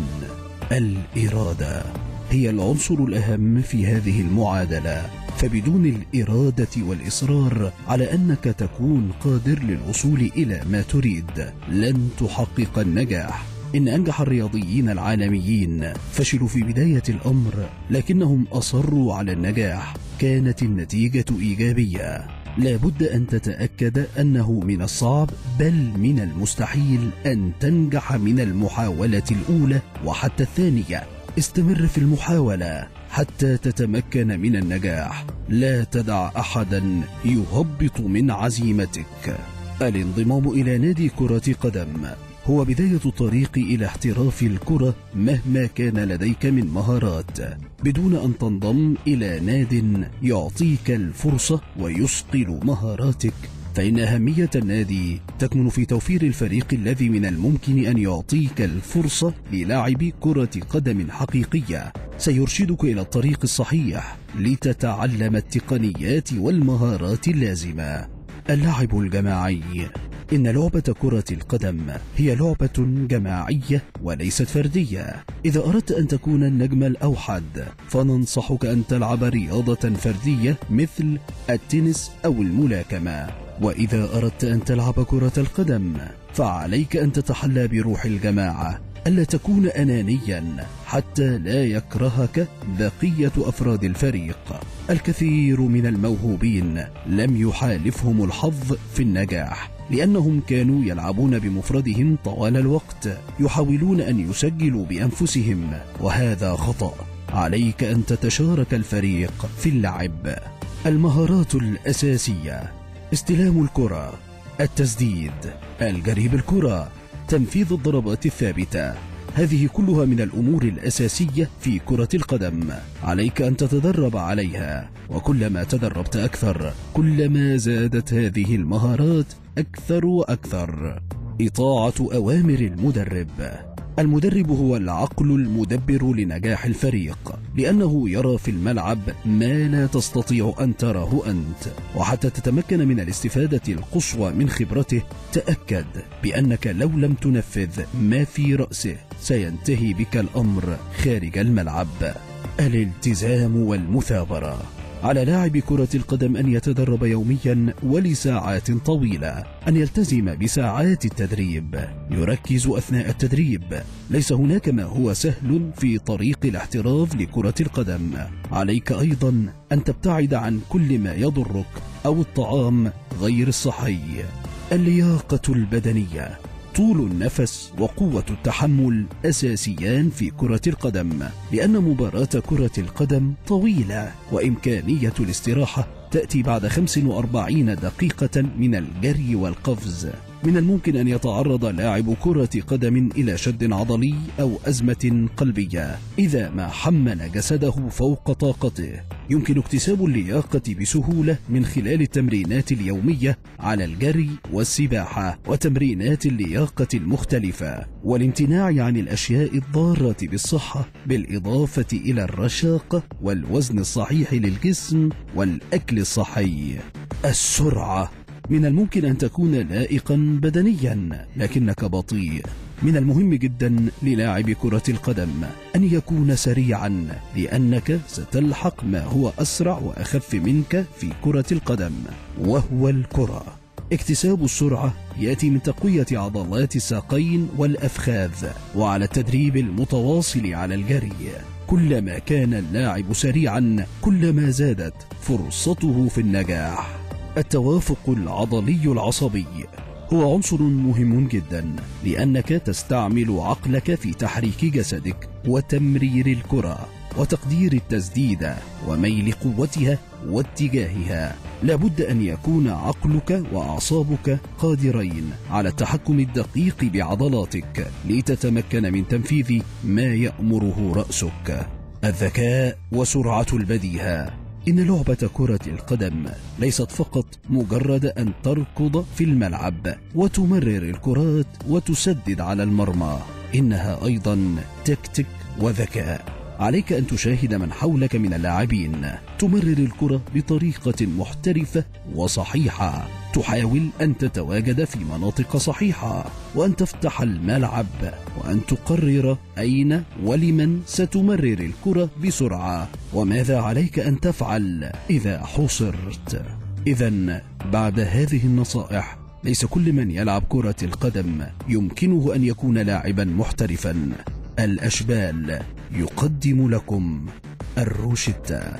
الإرادة هي العنصر الأهم في هذه المعادلة فبدون الإرادة والإصرار على أنك تكون قادر للوصول إلى ما تريد لن تحقق النجاح إن أنجح الرياضيين العالميين فشلوا في بداية الأمر لكنهم أصروا على النجاح كانت النتيجة إيجابية لابد أن تتأكد أنه من الصعب بل من المستحيل أن تنجح من المحاولة الأولى وحتى الثانية استمر في المحاولة حتى تتمكن من النجاح لا تدع أحدا يهبط من عزيمتك الانضمام إلى نادي كرة قدم هو بداية الطريق إلى احتراف الكرة مهما كان لديك من مهارات بدون أن تنضم إلى ناد يعطيك الفرصة ويصقل مهاراتك فإن أهمية النادي تكمن في توفير الفريق الذي من الممكن أن يعطيك الفرصة للعب كرة قدم حقيقية سيرشدك إلى الطريق الصحيح لتتعلم التقنيات والمهارات اللازمة اللعب الجماعي إن لعبة كرة القدم هي لعبة جماعية وليست فردية إذا أردت أن تكون النجم الأوحد فننصحك أن تلعب رياضة فردية مثل التنس أو الملاكمة وإذا أردت أن تلعب كرة القدم فعليك أن تتحلى بروح الجماعة ألا تكون أنانيا حتى لا يكرهك بقية أفراد الفريق الكثير من الموهوبين لم يحالفهم الحظ في النجاح لأنهم كانوا يلعبون بمفردهم طوال الوقت يحاولون أن يسجلوا بأنفسهم وهذا خطأ عليك أن تتشارك الفريق في اللعب المهارات الأساسية استلام الكرة التسديد الجري بالكرة تنفيذ الضربات الثابتة هذه كلها من الأمور الأساسية في كرة القدم عليك أن تتدرب عليها وكلما تدربت أكثر كلما زادت هذه المهارات أكثر وأكثر إطاعة أوامر المدرب المدرب هو العقل المدبر لنجاح الفريق لأنه يرى في الملعب ما لا تستطيع أن تراه أنت وحتى تتمكن من الاستفادة القصوى من خبرته تأكد بأنك لو لم تنفذ ما في رأسه سينتهي بك الأمر خارج الملعب الالتزام والمثابرة على لاعب كرة القدم أن يتدرب يوميا ولساعات طويلة أن يلتزم بساعات التدريب يركز أثناء التدريب ليس هناك ما هو سهل في طريق الاحتراف لكرة القدم عليك أيضا أن تبتعد عن كل ما يضرك أو الطعام غير الصحي اللياقة البدنية طول النفس وقوة التحمل أساسيان في كرة القدم لأن مباراة كرة القدم طويلة وإمكانية الاستراحة تأتي بعد 45 دقيقة من الجري والقفز من الممكن أن يتعرض لاعب كرة قدم إلى شد عضلي أو أزمة قلبية إذا ما حمل جسده فوق طاقته يمكن اكتساب اللياقة بسهولة من خلال التمرينات اليومية على الجري والسباحة وتمرينات اللياقة المختلفة والامتناع عن الأشياء الضارة بالصحة بالإضافة إلى الرشاقة والوزن الصحيح للجسم والأكل الصحي السرعة من الممكن أن تكون لائقا بدنيا لكنك بطيء من المهم جدا للاعب كرة القدم أن يكون سريعا لأنك ستلحق ما هو أسرع وأخف منك في كرة القدم وهو الكرة اكتساب السرعة يأتي من تقوية عضلات الساقين والأفخاذ وعلى التدريب المتواصل على الجري كلما كان اللاعب سريعا كلما زادت فرصته في النجاح التوافق العضلي العصبي هو عنصر مهم جدا لأنك تستعمل عقلك في تحريك جسدك وتمرير الكرة وتقدير التسديد وميل قوتها واتجاهها لابد أن يكون عقلك وأعصابك قادرين على التحكم الدقيق بعضلاتك لتتمكن من تنفيذ ما يأمره رأسك الذكاء وسرعة البديهة إن لعبة كرة القدم ليست فقط مجرد أن تركض في الملعب وتمرر الكرات وتسدد على المرمى إنها أيضا تكتيك وذكاء عليك أن تشاهد من حولك من اللاعبين تمرر الكرة بطريقة محترفة وصحيحة تحاول أن تتواجد في مناطق صحيحة وأن تفتح الملعب وأن تقرر أين ولمن ستمرر الكرة بسرعة وماذا عليك أن تفعل إذا حصرت إذا بعد هذه النصائح ليس كل من يلعب كرة القدم يمكنه أن يكون لاعبا محترفا الأشبال يقدم لكم الروشتة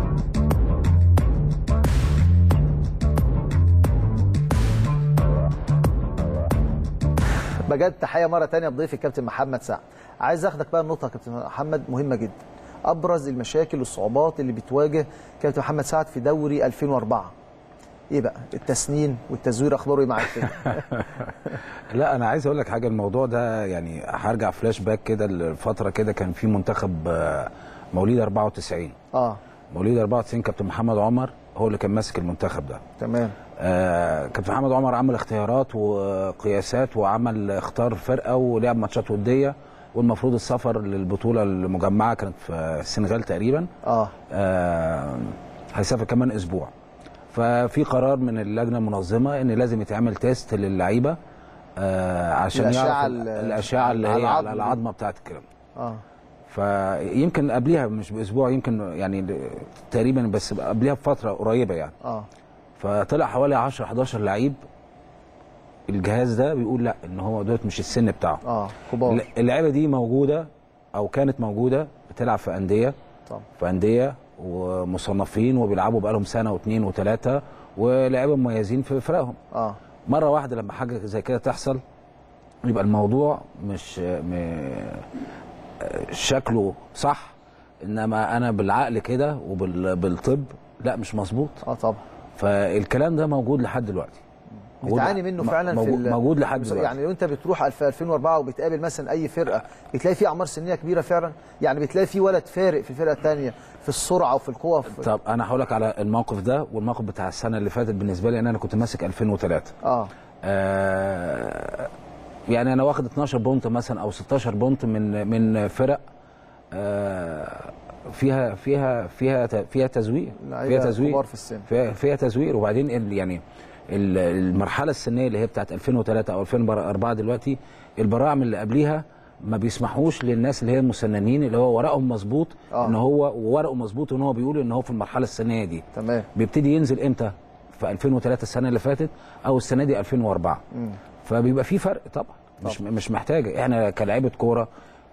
بجد تحيه مره تانية بضيف الكابتن محمد سعد عايز اخدك بقى النقطه يا كابتن محمد مهمه جدا ابرز المشاكل والصعوبات اللي بتواجه كابتن محمد سعد في دوري 2004 ايه بقى التسنين والتزوير اخباره ايه معاك كده لا انا عايز اقول لك حاجه الموضوع ده يعني هرجع فلاش باك كده لفتره كده كان في منتخب آه، مواليد 94 اه مواليد 94 كابتن محمد عمر هو اللي كان ماسك المنتخب ده تمام آه كابتن محمد عمر عمل اختيارات وقياسات وعمل اختار فرقه ولعب ماتشات وديه والمفروض السفر للبطوله المجمعه كانت في السنغال تقريبا اه, آه هيسافر كمان اسبوع ففي قرار من اللجنه المنظمه ان لازم يتعمل تيست للعيبه آه عشان الأشعة يعرف ال- الاشعه اللي على هي العظم على دي. العظمه بتاعت الكلام اه فيمكن قبليها مش باسبوع يمكن يعني تقريبا بس قبليها بفتره قريبه يعني اه فطلع حوالي 10 11 لعيب الجهاز ده بيقول لا ان هو دوت مش السن بتاعه اه كبار اللعيبه دي موجوده او كانت موجوده بتلعب في انديه طبعا في انديه ومصنفين وبيلعبوا بقالهم سنه واثنين وثلاثه ولاعيبه مميزين في فرقهم اه مره واحده لما حاجه زي كده تحصل يبقى الموضوع مش م... شكله صح انما انا بالعقل كده وبالطب لا مش مظبوط اه طبعا فالكلام ده موجود لحد دلوقتي موجود- بتعاني منه م- فعلا موجود, في ال- موجود لحد دلوقتي يعني لو انت بتروح في 2004 وبتقابل مثلا اي فرقه بتلاقي في اعمار سنيه كبيره فعلا يعني بتلاقي في ولد فارق في الفرقه الثانيه في السرعه وفي القوه في طب انا هقول لك على الموقف ده والموقف بتاع السنه اللي فاتت بالنسبه لي ان انا كنت ماسك 2003 اه آه يعني انا واخد 12 بونت مثلا او 16 بونت من من فرق آه فيها فيها فيها ت- فيها تزوير لعيبة فيها تزوير كبار في السن. فيها, فيها تزوير وبعدين ال- يعني ال- المرحله السنيه اللي هي بتاعت 2003 او 2004 دلوقتي البراعم اللي قبليها ما بيسمحوش للناس اللي هي المسننين اللي هو ورقهم مظبوط آه. ان هو وورقه مظبوط ان هو بيقول ان هو في المرحله السنيه دي تمام بيبتدي ينزل امتى في 2003 السنه اللي فاتت او السنه دي 2004 مم. فبيبقى في فرق طبعا مش مش محتاجه احنا كلاعيبه كوره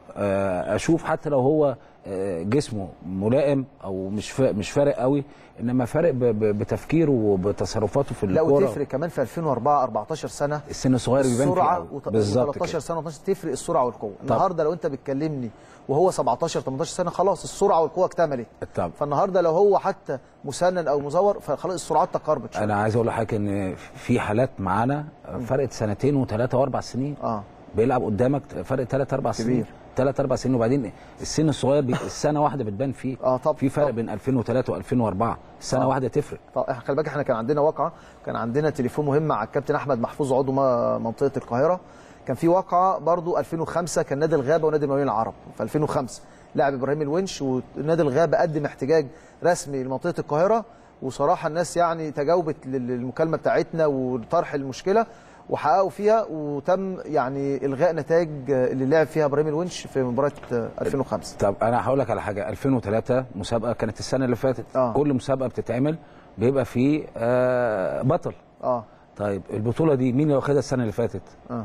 آه، اشوف حتى لو هو آه، جسمه ملائم او مش فا- مش فارق قوي انما فارق ب- ب- بتفكيره وبتصرفاته في لا الكوره وتفرق كمان في 2004 14 سنه السن الصغير بيبان فيه السرعه قوي. وت- بالظبط و13 كده. سنه و12 تفرق السرعه والقوه النهارده لو انت بتكلمني وهو 17 18 سنه خلاص السرعه والقوه اكتملت طب فالنهارده لو هو حتى مسنن او مزور فخلاص السرعات تقاربت شويه انا عايز اقول لحضرتك ان في حالات معانا فرقت سنتين وثلاثه واربع سنين اه بيلعب قدامك فرق ثلاث اربع سنين كبير. ثلاث اربع سنين وبعدين السن الصغير بي... السنه واحده بتبان فيه اه طب في فرق بين 2003 و2004 السنه آه. واحده تفرق طب إحنا خلي بالك احنا كان عندنا واقعه كان عندنا تليفون مهم مع الكابتن احمد محفوظ عضو م- منطقه القاهره كان في واقعه برضو 2005 كان نادي الغابه ونادي المقاولين العرب في 2005 لاعب ابراهيم الونش ونادي الغابه قدم احتجاج رسمي لمنطقه القاهره وصراحه الناس يعني تجاوبت لل- للمكالمه بتاعتنا وطرح المشكله وحققوا فيها وتم يعني الغاء نتائج اللي لعب فيها ابراهيم الونش في مباراه 2005 طب انا هقول لك على حاجه 2003 مسابقه كانت السنه اللي فاتت آه. كل مسابقه بتتعمل بيبقى فيه آه بطل اه طيب البطوله دي مين اللي واخدها السنه اللي فاتت اه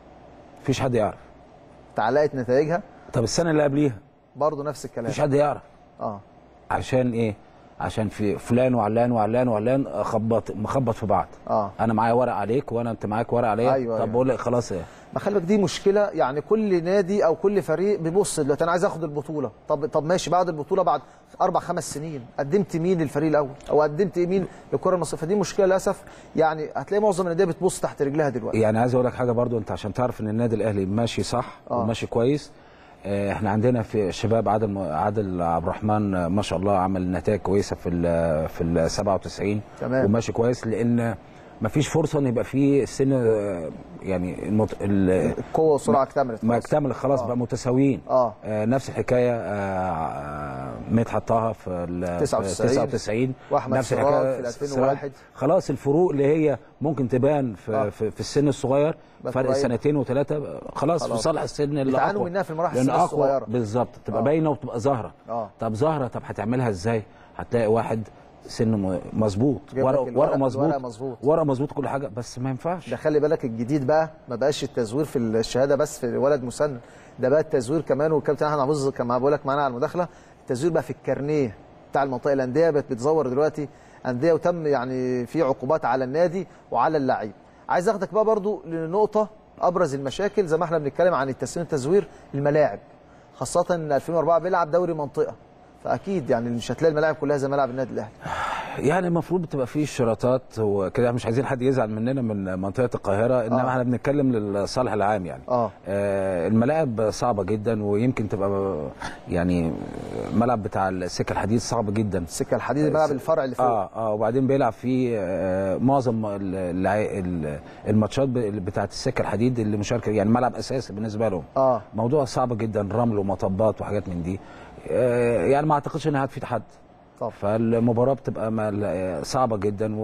مفيش حد يعرف تعلقت نتائجها طب السنه اللي قبليها برضو نفس الكلام مفيش حد يعرف اه عشان ايه عشان في فلان وعلان وعلان وعلان خبط مخبط في بعض اه انا معايا ورق عليك وانا انت معاك ورق عليا أيوة، طب أيوة. بقول لك خلاص ايه ما خلي بالك دي مشكله يعني كل نادي او كل فريق بيبص دلوقتي انا عايز اخد البطوله طب طب ماشي بعد البطوله بعد اربع خمس سنين قدمت مين للفريق الاول او قدمت مين للكره المصريه فدي مشكله للاسف يعني هتلاقي معظم الانديه بتبص تحت رجلها دلوقتي يعني عايز اقول لك حاجه برضو انت عشان تعرف ان النادي الاهلي ماشي صح آه. وماشي كويس آه، احنا عندنا في شباب عادل عادل عبد الرحمن آه، ما شاء الله عمل نتائج كويسه في ال في ال 97 تمام. وماشي كويس لان ما فيش فرصه ان يبقى في سن آه، يعني المت... ال... القوه والسرعه اكتملت ما خلاص. اكتمل خلاص آه. بقى متساويين اه آه، نفس الحكايه آه، آه، مدحت طه في ال- في 99. 99 وأحمد نفس سراج الحكايه في 2001. خلاص الفروق اللي هي ممكن تبان في, آه. في, في السن الصغير بقت فرق قريبة. سنتين وثلاثه خلاص, في خلاص. صالح السن اللي بيتعانوا اقوى منها في المراحل لأن السن أقوى الصغيرة. بالظبط تبقى آه. باينه وتبقى ظاهره اه طب ظاهره طب هتعملها ازاي هتلاقي واحد سنه م- مظبوط جايب لك ورقه الورق- ورقه الورق مظبوط مظبوط. ورقه مظبوط كل حاجه بس ما ينفعش ده خلي بالك الجديد بقى ما بقاش التزوير في الشهاده بس في ولد مسن ده بقى التزوير كمان والكابتن احمد محفوظ كان بقول لك معانا على المداخله التزوير بقى في الكارنيه بتاع المنطقه الانديه بقت بتزور دلوقتي انديه وتم يعني في عقوبات على النادي وعلى اللعيب عايز اخدك بقى برضو لنقطه ابرز المشاكل زي ما احنا بنتكلم عن التسوير التزوير الملاعب خاصه ان 2004 بيلعب دوري منطقه فاكيد يعني مش هتلاقي الملاعب كلها زي ملعب النادي الاهلي يعني المفروض بتبقى فيه اشتراطات وكده مش عايزين حد يزعل مننا من منطقه القاهره انما آه. احنا بنتكلم للصالح العام يعني اه آه الملاعب صعبه جدا ويمكن تبقى يعني الملعب بتاع السكه الحديد صعب جدا السكه الحديد الملعب الفرع اللي فوق اه اه وبعدين بيلعب فيه آه معظم الع- ال- الماتشات ب- بتاعه السكه الحديد اللي مشاركه يعني ملعب اساسي بالنسبه لهم اه موضوع صعب جدا رمل ومطبات وحاجات من دي آه يعني ما اعتقدش انها هتفيد حد طب. فالمباراه بتبقى مل- صعبه جدا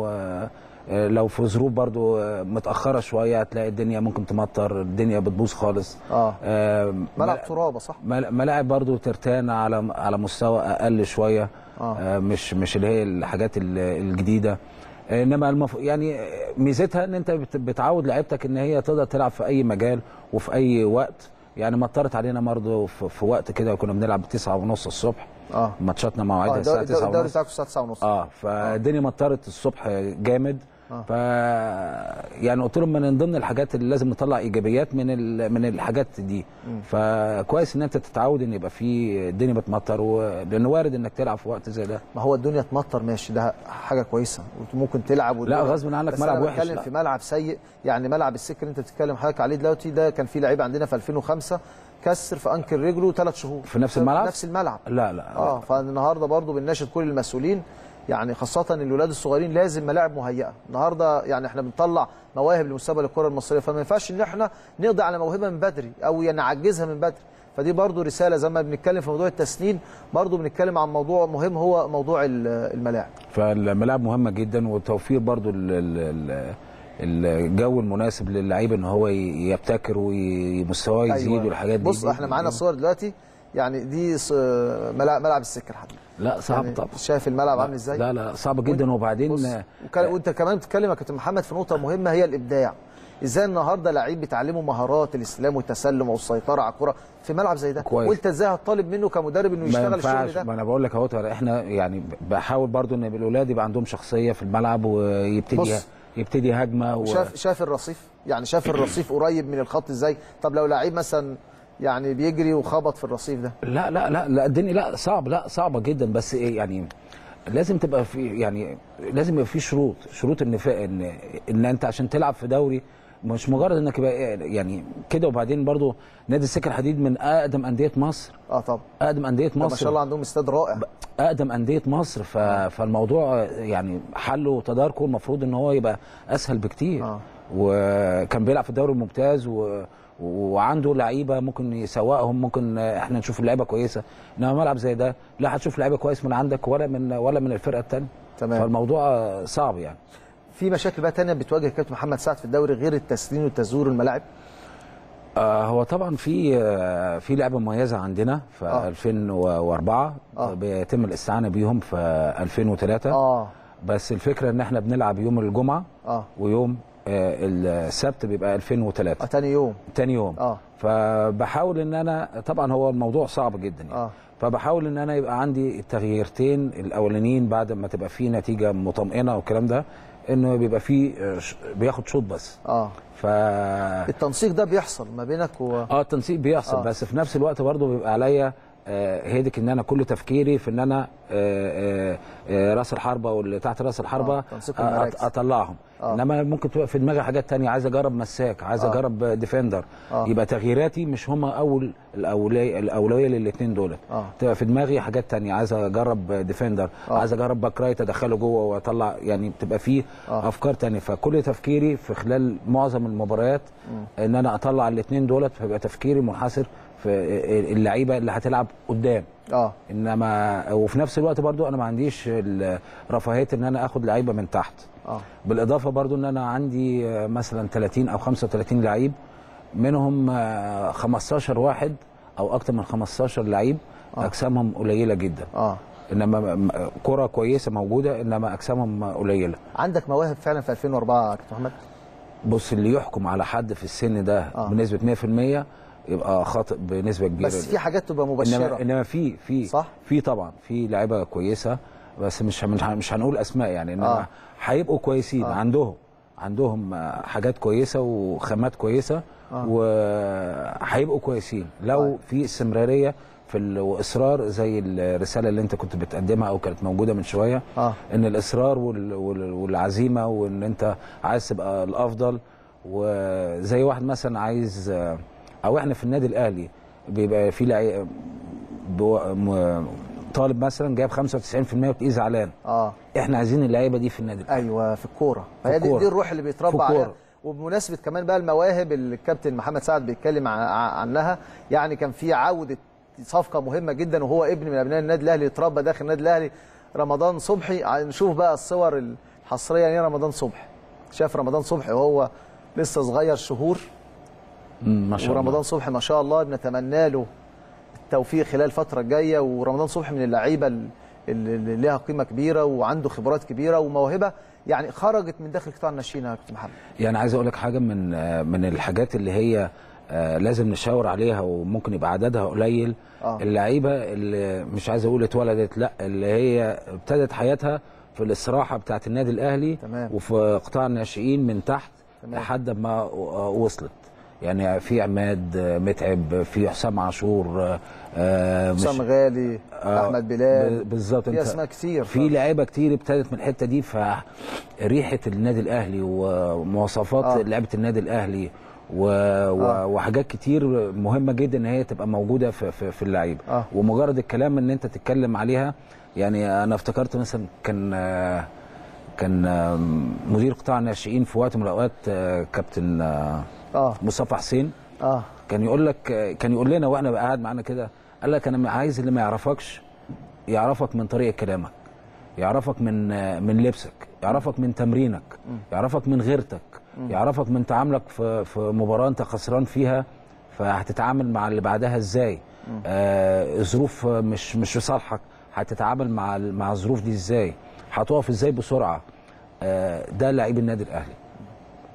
ولو في ظروف برضو آه، متاخره شويه هتلاقي الدنيا ممكن تمطر الدنيا بتبوظ خالص اه آه، ملعب مل- ترابه صح مل- ملاعب برضو ترتان على على مستوى اقل شويه آه. آه، مش مش اللي هي الحاجات ال- الجديده آه، انما المف... يعني آه، ميزتها ان انت بت- بتعود لعيبتك ان هي تقدر تلعب في اي مجال وفي اي وقت يعني مطرت علينا برضه في, في وقت كده كنا بنلعب 9 ونص الصبح اه ماتشاتنا اه مواعيدها الدوري الساعه 9 الدوري ونص بتاعكم الساعه 9 ونص اه فالدنيا مطرت الصبح جامد آه. ف يعني قلت لهم من ضمن الحاجات اللي لازم نطلع ايجابيات من ال... من الحاجات دي مم. فكويس ان انت تتعود ان يبقى في الدنيا بتمطر و... لان وارد انك تلعب في وقت زي ده ما هو الدنيا تمطر ماشي ده حاجه كويسه ممكن تلعب لا، والدنيا- غصب عنك بس ملعب أنا وحش، بتكلم لا. في ملعب سيء يعني ملعب السكه اللي انت بتتكلم حضرتك عليه دلوقتي ده كان في لعيب عندنا في 2005 كسر في انكل رجله ثلاث شهور في نفس الملعب؟ نفس الملعب لا لا اه فالنهارده برضو بنناشد كل المسؤولين يعني خاصة الولاد الصغيرين لازم ملاعب مهيئة، النهارده يعني احنا بنطلع مواهب لمستقبل الكرة المصرية فما ينفعش ان احنا نقضي على موهبة من بدري او يعني نعجزها من بدري، فدي برضو رسالة زي ما بنتكلم في موضوع التسنين برضو بنتكلم عن موضوع مهم هو موضوع ال- الملاعب. فالملاعب مهمه جدا وتوفير برضو ال... ال... ال... الجو المناسب للعيب ان هو ي- يبتكر ومستواه يزيد والحاجات دي بص دي- احنا معانا صور دلوقتي يعني دي ص- ملعب ملعب السكة الحديد. لا صعب يعني طبعا شايف الملعب عامل ازاي؟ لا لا صعب جدا وبعدين بص وكان- وانت كمان بتتكلم يا كابتن محمد في نقطه مهمه هي الابداع ازاي النهارده لعيب بتعلمه مهارات الاستلام والتسلم والسيطره على الكره في ملعب زي ده كويس. وانت ازاي هتطالب منه كمدرب انه ما يشتغل الشغل ينفعش ده ما انا بقول لك اهو احنا يعني بحاول برضو ان الاولاد يبقى عندهم شخصيه في الملعب ويبتدي بص. يبتدي هجمه و... شاف شاف الرصيف يعني شاف الرصيف قريب من الخط ازاي طب لو لعيب مثلا يعني بيجري وخبط في الرصيف ده لا لا لا لا الدنيا لا صعب لا صعبه جدا بس إيه يعني لازم تبقى في يعني لازم يبقى في شروط شروط ان في ان ان انت عشان تلعب في دوري مش مجرد انك يبقى إيه يعني كده وبعدين برضو نادي السكه الحديد من اقدم انديه مصر اه طبعا اقدم انديه ده مصر ما شاء الله عندهم استاد رائع اقدم انديه مصر ف... فالموضوع يعني حله وتداركه المفروض ان هو يبقى اسهل بكتير آه. وكان بيلعب في الدوري الممتاز و... وعنده لعيبه ممكن يسوقهم ممكن احنا نشوف اللعيبه كويسه انما ملعب زي ده لا هتشوف لعيبه كويس من عندك ولا من ولا من الفرقه الثانيه تمام. فالموضوع صعب يعني في مشاكل بقى تانية بتواجه كابتن محمد سعد في الدوري غير التسليم والتزوير الملاعب آه هو طبعا في آه في لعبه مميزه عندنا في آه. آه. 2004 آه. آه. بيتم الاستعانه بيهم في 2003 اه بس الفكره ان احنا بنلعب يوم الجمعه اه ويوم آه السبت بيبقى 2003 آه، تاني يوم تاني يوم اه فبحاول ان انا طبعا هو الموضوع صعب جدا يعني اه فبحاول ان انا يبقى عندي التغييرتين الاولانيين بعد ما تبقى في نتيجه مطمئنه والكلام ده انه بيبقى في آه، ش- بياخد شوط بس اه ف التنسيق ده بيحصل ما بينك و اه التنسيق بيحصل آه. آه. بس في نفس الوقت برضه بيبقى عليا آه، هيدك ان انا كل تفكيري في ان انا آه، آه، آه، راس الحربه واللي تحت راس الحربه آه، تنسيق آه، المراكز. أط- اطلعهم آه. آه. انما ممكن تبقى في دماغي حاجات تانية عايز اجرب مساك عايز آه. آه. اجرب ديفندر آه. آه. يبقى تغييراتي مش هم اول الاولويه الاولويه للاثنين دول آه. تبقى في دماغي حاجات تانية عايز اجرب ديفندر آه. آه. عايز اجرب باك رايت ادخله جوه واطلع يعني بتبقى في آه. آه. افكار تانية فكل تفكيري في خلال معظم المباريات ان انا اطلع الاثنين دولت فيبقى تفكيري منحصر في اللعيبه اللي هتلعب قدام اه انما وفي نفس الوقت برضو انا ما عنديش ال- رفاهيه ان انا اخد لعيبه من تحت اه بالاضافه برضو ان انا عندي آه، مثلا 30 او 35 لعيب منهم آه، 15 واحد او اكتر من 15 لعيب آه. اجسامهم قليله جدا اه انما م- م- كره كويسه موجوده انما اجسامهم قليله عندك مواهب فعلا في 2004 يا كابتن محمد بص اللي يحكم على حد في السن ده آه. بنسبه 100% يبقى خاطئ بنسبه كبيره بس في حاجات تبقى مبشره انما انما في في صح؟ في طبعا في لعيبه كويسه بس مش مش مش هنقول اسماء يعني انما آه. آه. هيبقوا كويسين آه. آه. عندهم عندهم آه، حاجات كويسه وخامات كويسه آه. آه. وهيبقوا كويسين لو طيب. في استمراريه في ال- واصرار زي الرساله اللي انت كنت بتقدمها او كانت موجوده من شويه اه ان الاصرار وال- وال- والعزيمه وان انت عايز تبقى الافضل وزي واحد مثلا عايز آه، او احنا في النادي الاهلي بيبقى في لعي- بو- م- طالب مثلا جايب 95% وتلاقيه زعلان اه احنا عايزين اللعيبه دي في النادي الأهلي. ايوه في الكوره فهي دي, الكورة. دي الروح اللي بيتربى في عليها الكورة. وبمناسبه كمان بقى المواهب اللي الكابتن محمد سعد بيتكلم ع- ع- عنها يعني كان في عوده صفقه مهمه جدا وهو ابن من ابناء النادي الاهلي اتربى داخل النادي الاهلي رمضان صبحي ع- نشوف بقى الصور الحصريه يعني رمضان صبحي شاف رمضان صبحي وهو لسه صغير شهور مم، ما شاء ورمضان الله صبحي ما شاء الله بنتمنى له التوفيق خلال الفتره الجايه ورمضان صبحي من اللعيبه ال- اللي اللي لها قيمه كبيره وعنده خبرات كبيره وموهبه يعني خرجت من داخل قطاع الناشئين يا كابتن محمد يعني عايز اقول لك حاجه من آه، من الحاجات اللي هي آه، لازم نشاور عليها وممكن يبقى عددها قليل آه. اللعيبه اللي مش عايز اقول اتولدت لا اللي هي ابتدت حياتها في الاستراحه بتاعت النادي الاهلي تمام. وفي قطاع الناشئين من تحت تمام. لحد ما آه، وصلت يعني في عماد آه، متعب في حسام عاشور آه، مش- حسام غالي آه، احمد بلال ب- بالظبط في انت اسماء كتير في لعيبه كتير ابتدت من الحته دي فريحه النادي الاهلي ومواصفات آه. آه. لعيبه النادي الاهلي و... آه. آه. وحاجات كتير مهمه جدا ان هي تبقى موجوده في في, في اللعيبه آه. ومجرد الكلام ان انت تتكلم عليها يعني انا افتكرت مثلا كان آه، كان آه، مدير قطاع الناشئين في وقت من الاوقات آه، كابتن آه، اه مصطفى حسين اه كان يقول لك كان يقول لنا واحنا بقى قاعد معانا كده قال لك انا عايز اللي ما يعرفكش يعرفك من طريقه كلامك يعرفك من من لبسك يعرفك من تمرينك يعرفك من غيرتك يعرفك من تعاملك في في مباراه انت خسران فيها فهتتعامل مع اللي بعدها ازاي آه الظروف مش مش في صالحك هتتعامل مع ال- مع الظروف دي ازاي هتقف ازاي بسرعه آه ده لعيب النادي الاهلي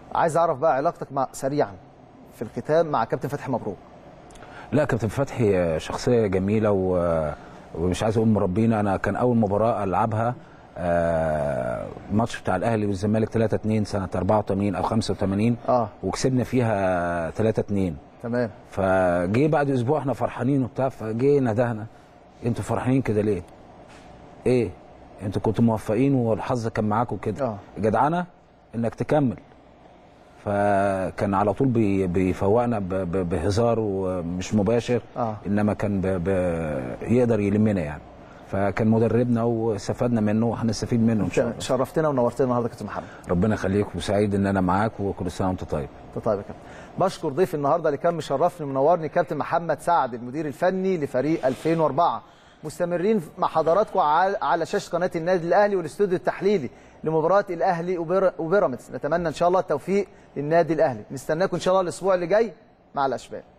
عايز اعرف بقى علاقتك مع سريعا في الختام مع كابتن فتحي مبروك لا كابتن فتحي شخصيه جميله و... ومش عايز اقول مربينا انا كان اول مباراه العبها آه، ماتش بتاع الاهلي والزمالك 3 2 سنه 84 او 85 اه وكسبنا فيها 3 2 تمام فجه بعد اسبوع احنا فرحانين وبتاع فجه ندهنا انتوا فرحانين كده ليه؟ ايه؟ انتوا كنتوا موفقين والحظ كان معاكم كده اه جدعنه انك تكمل فكان على طول بي- بيفوقنا ب- ب- بهزار ومش مباشر اه انما كان ب... ب... يقدر يلمنا يعني فكان مدربنا واستفدنا منه وهنستفيد منه ان شاء الله شرفتنا ونورتنا النهارده كابتن محمد ربنا يخليك وسعيد ان انا معاك وكل سنه وانت طيب انت طيب يا كابتن بشكر ضيفي النهارده اللي كان مشرفني ومنورني كابتن محمد سعد المدير الفني لفريق 2004 مستمرين مع حضراتكم على على شاشه قناه النادي الاهلي والاستوديو التحليلي لمباراه الاهلي وبير- وبيراميدز نتمنى ان شاء الله التوفيق للنادي الاهلي نستناكم ان شاء الله الاسبوع اللي جاي مع الاشبال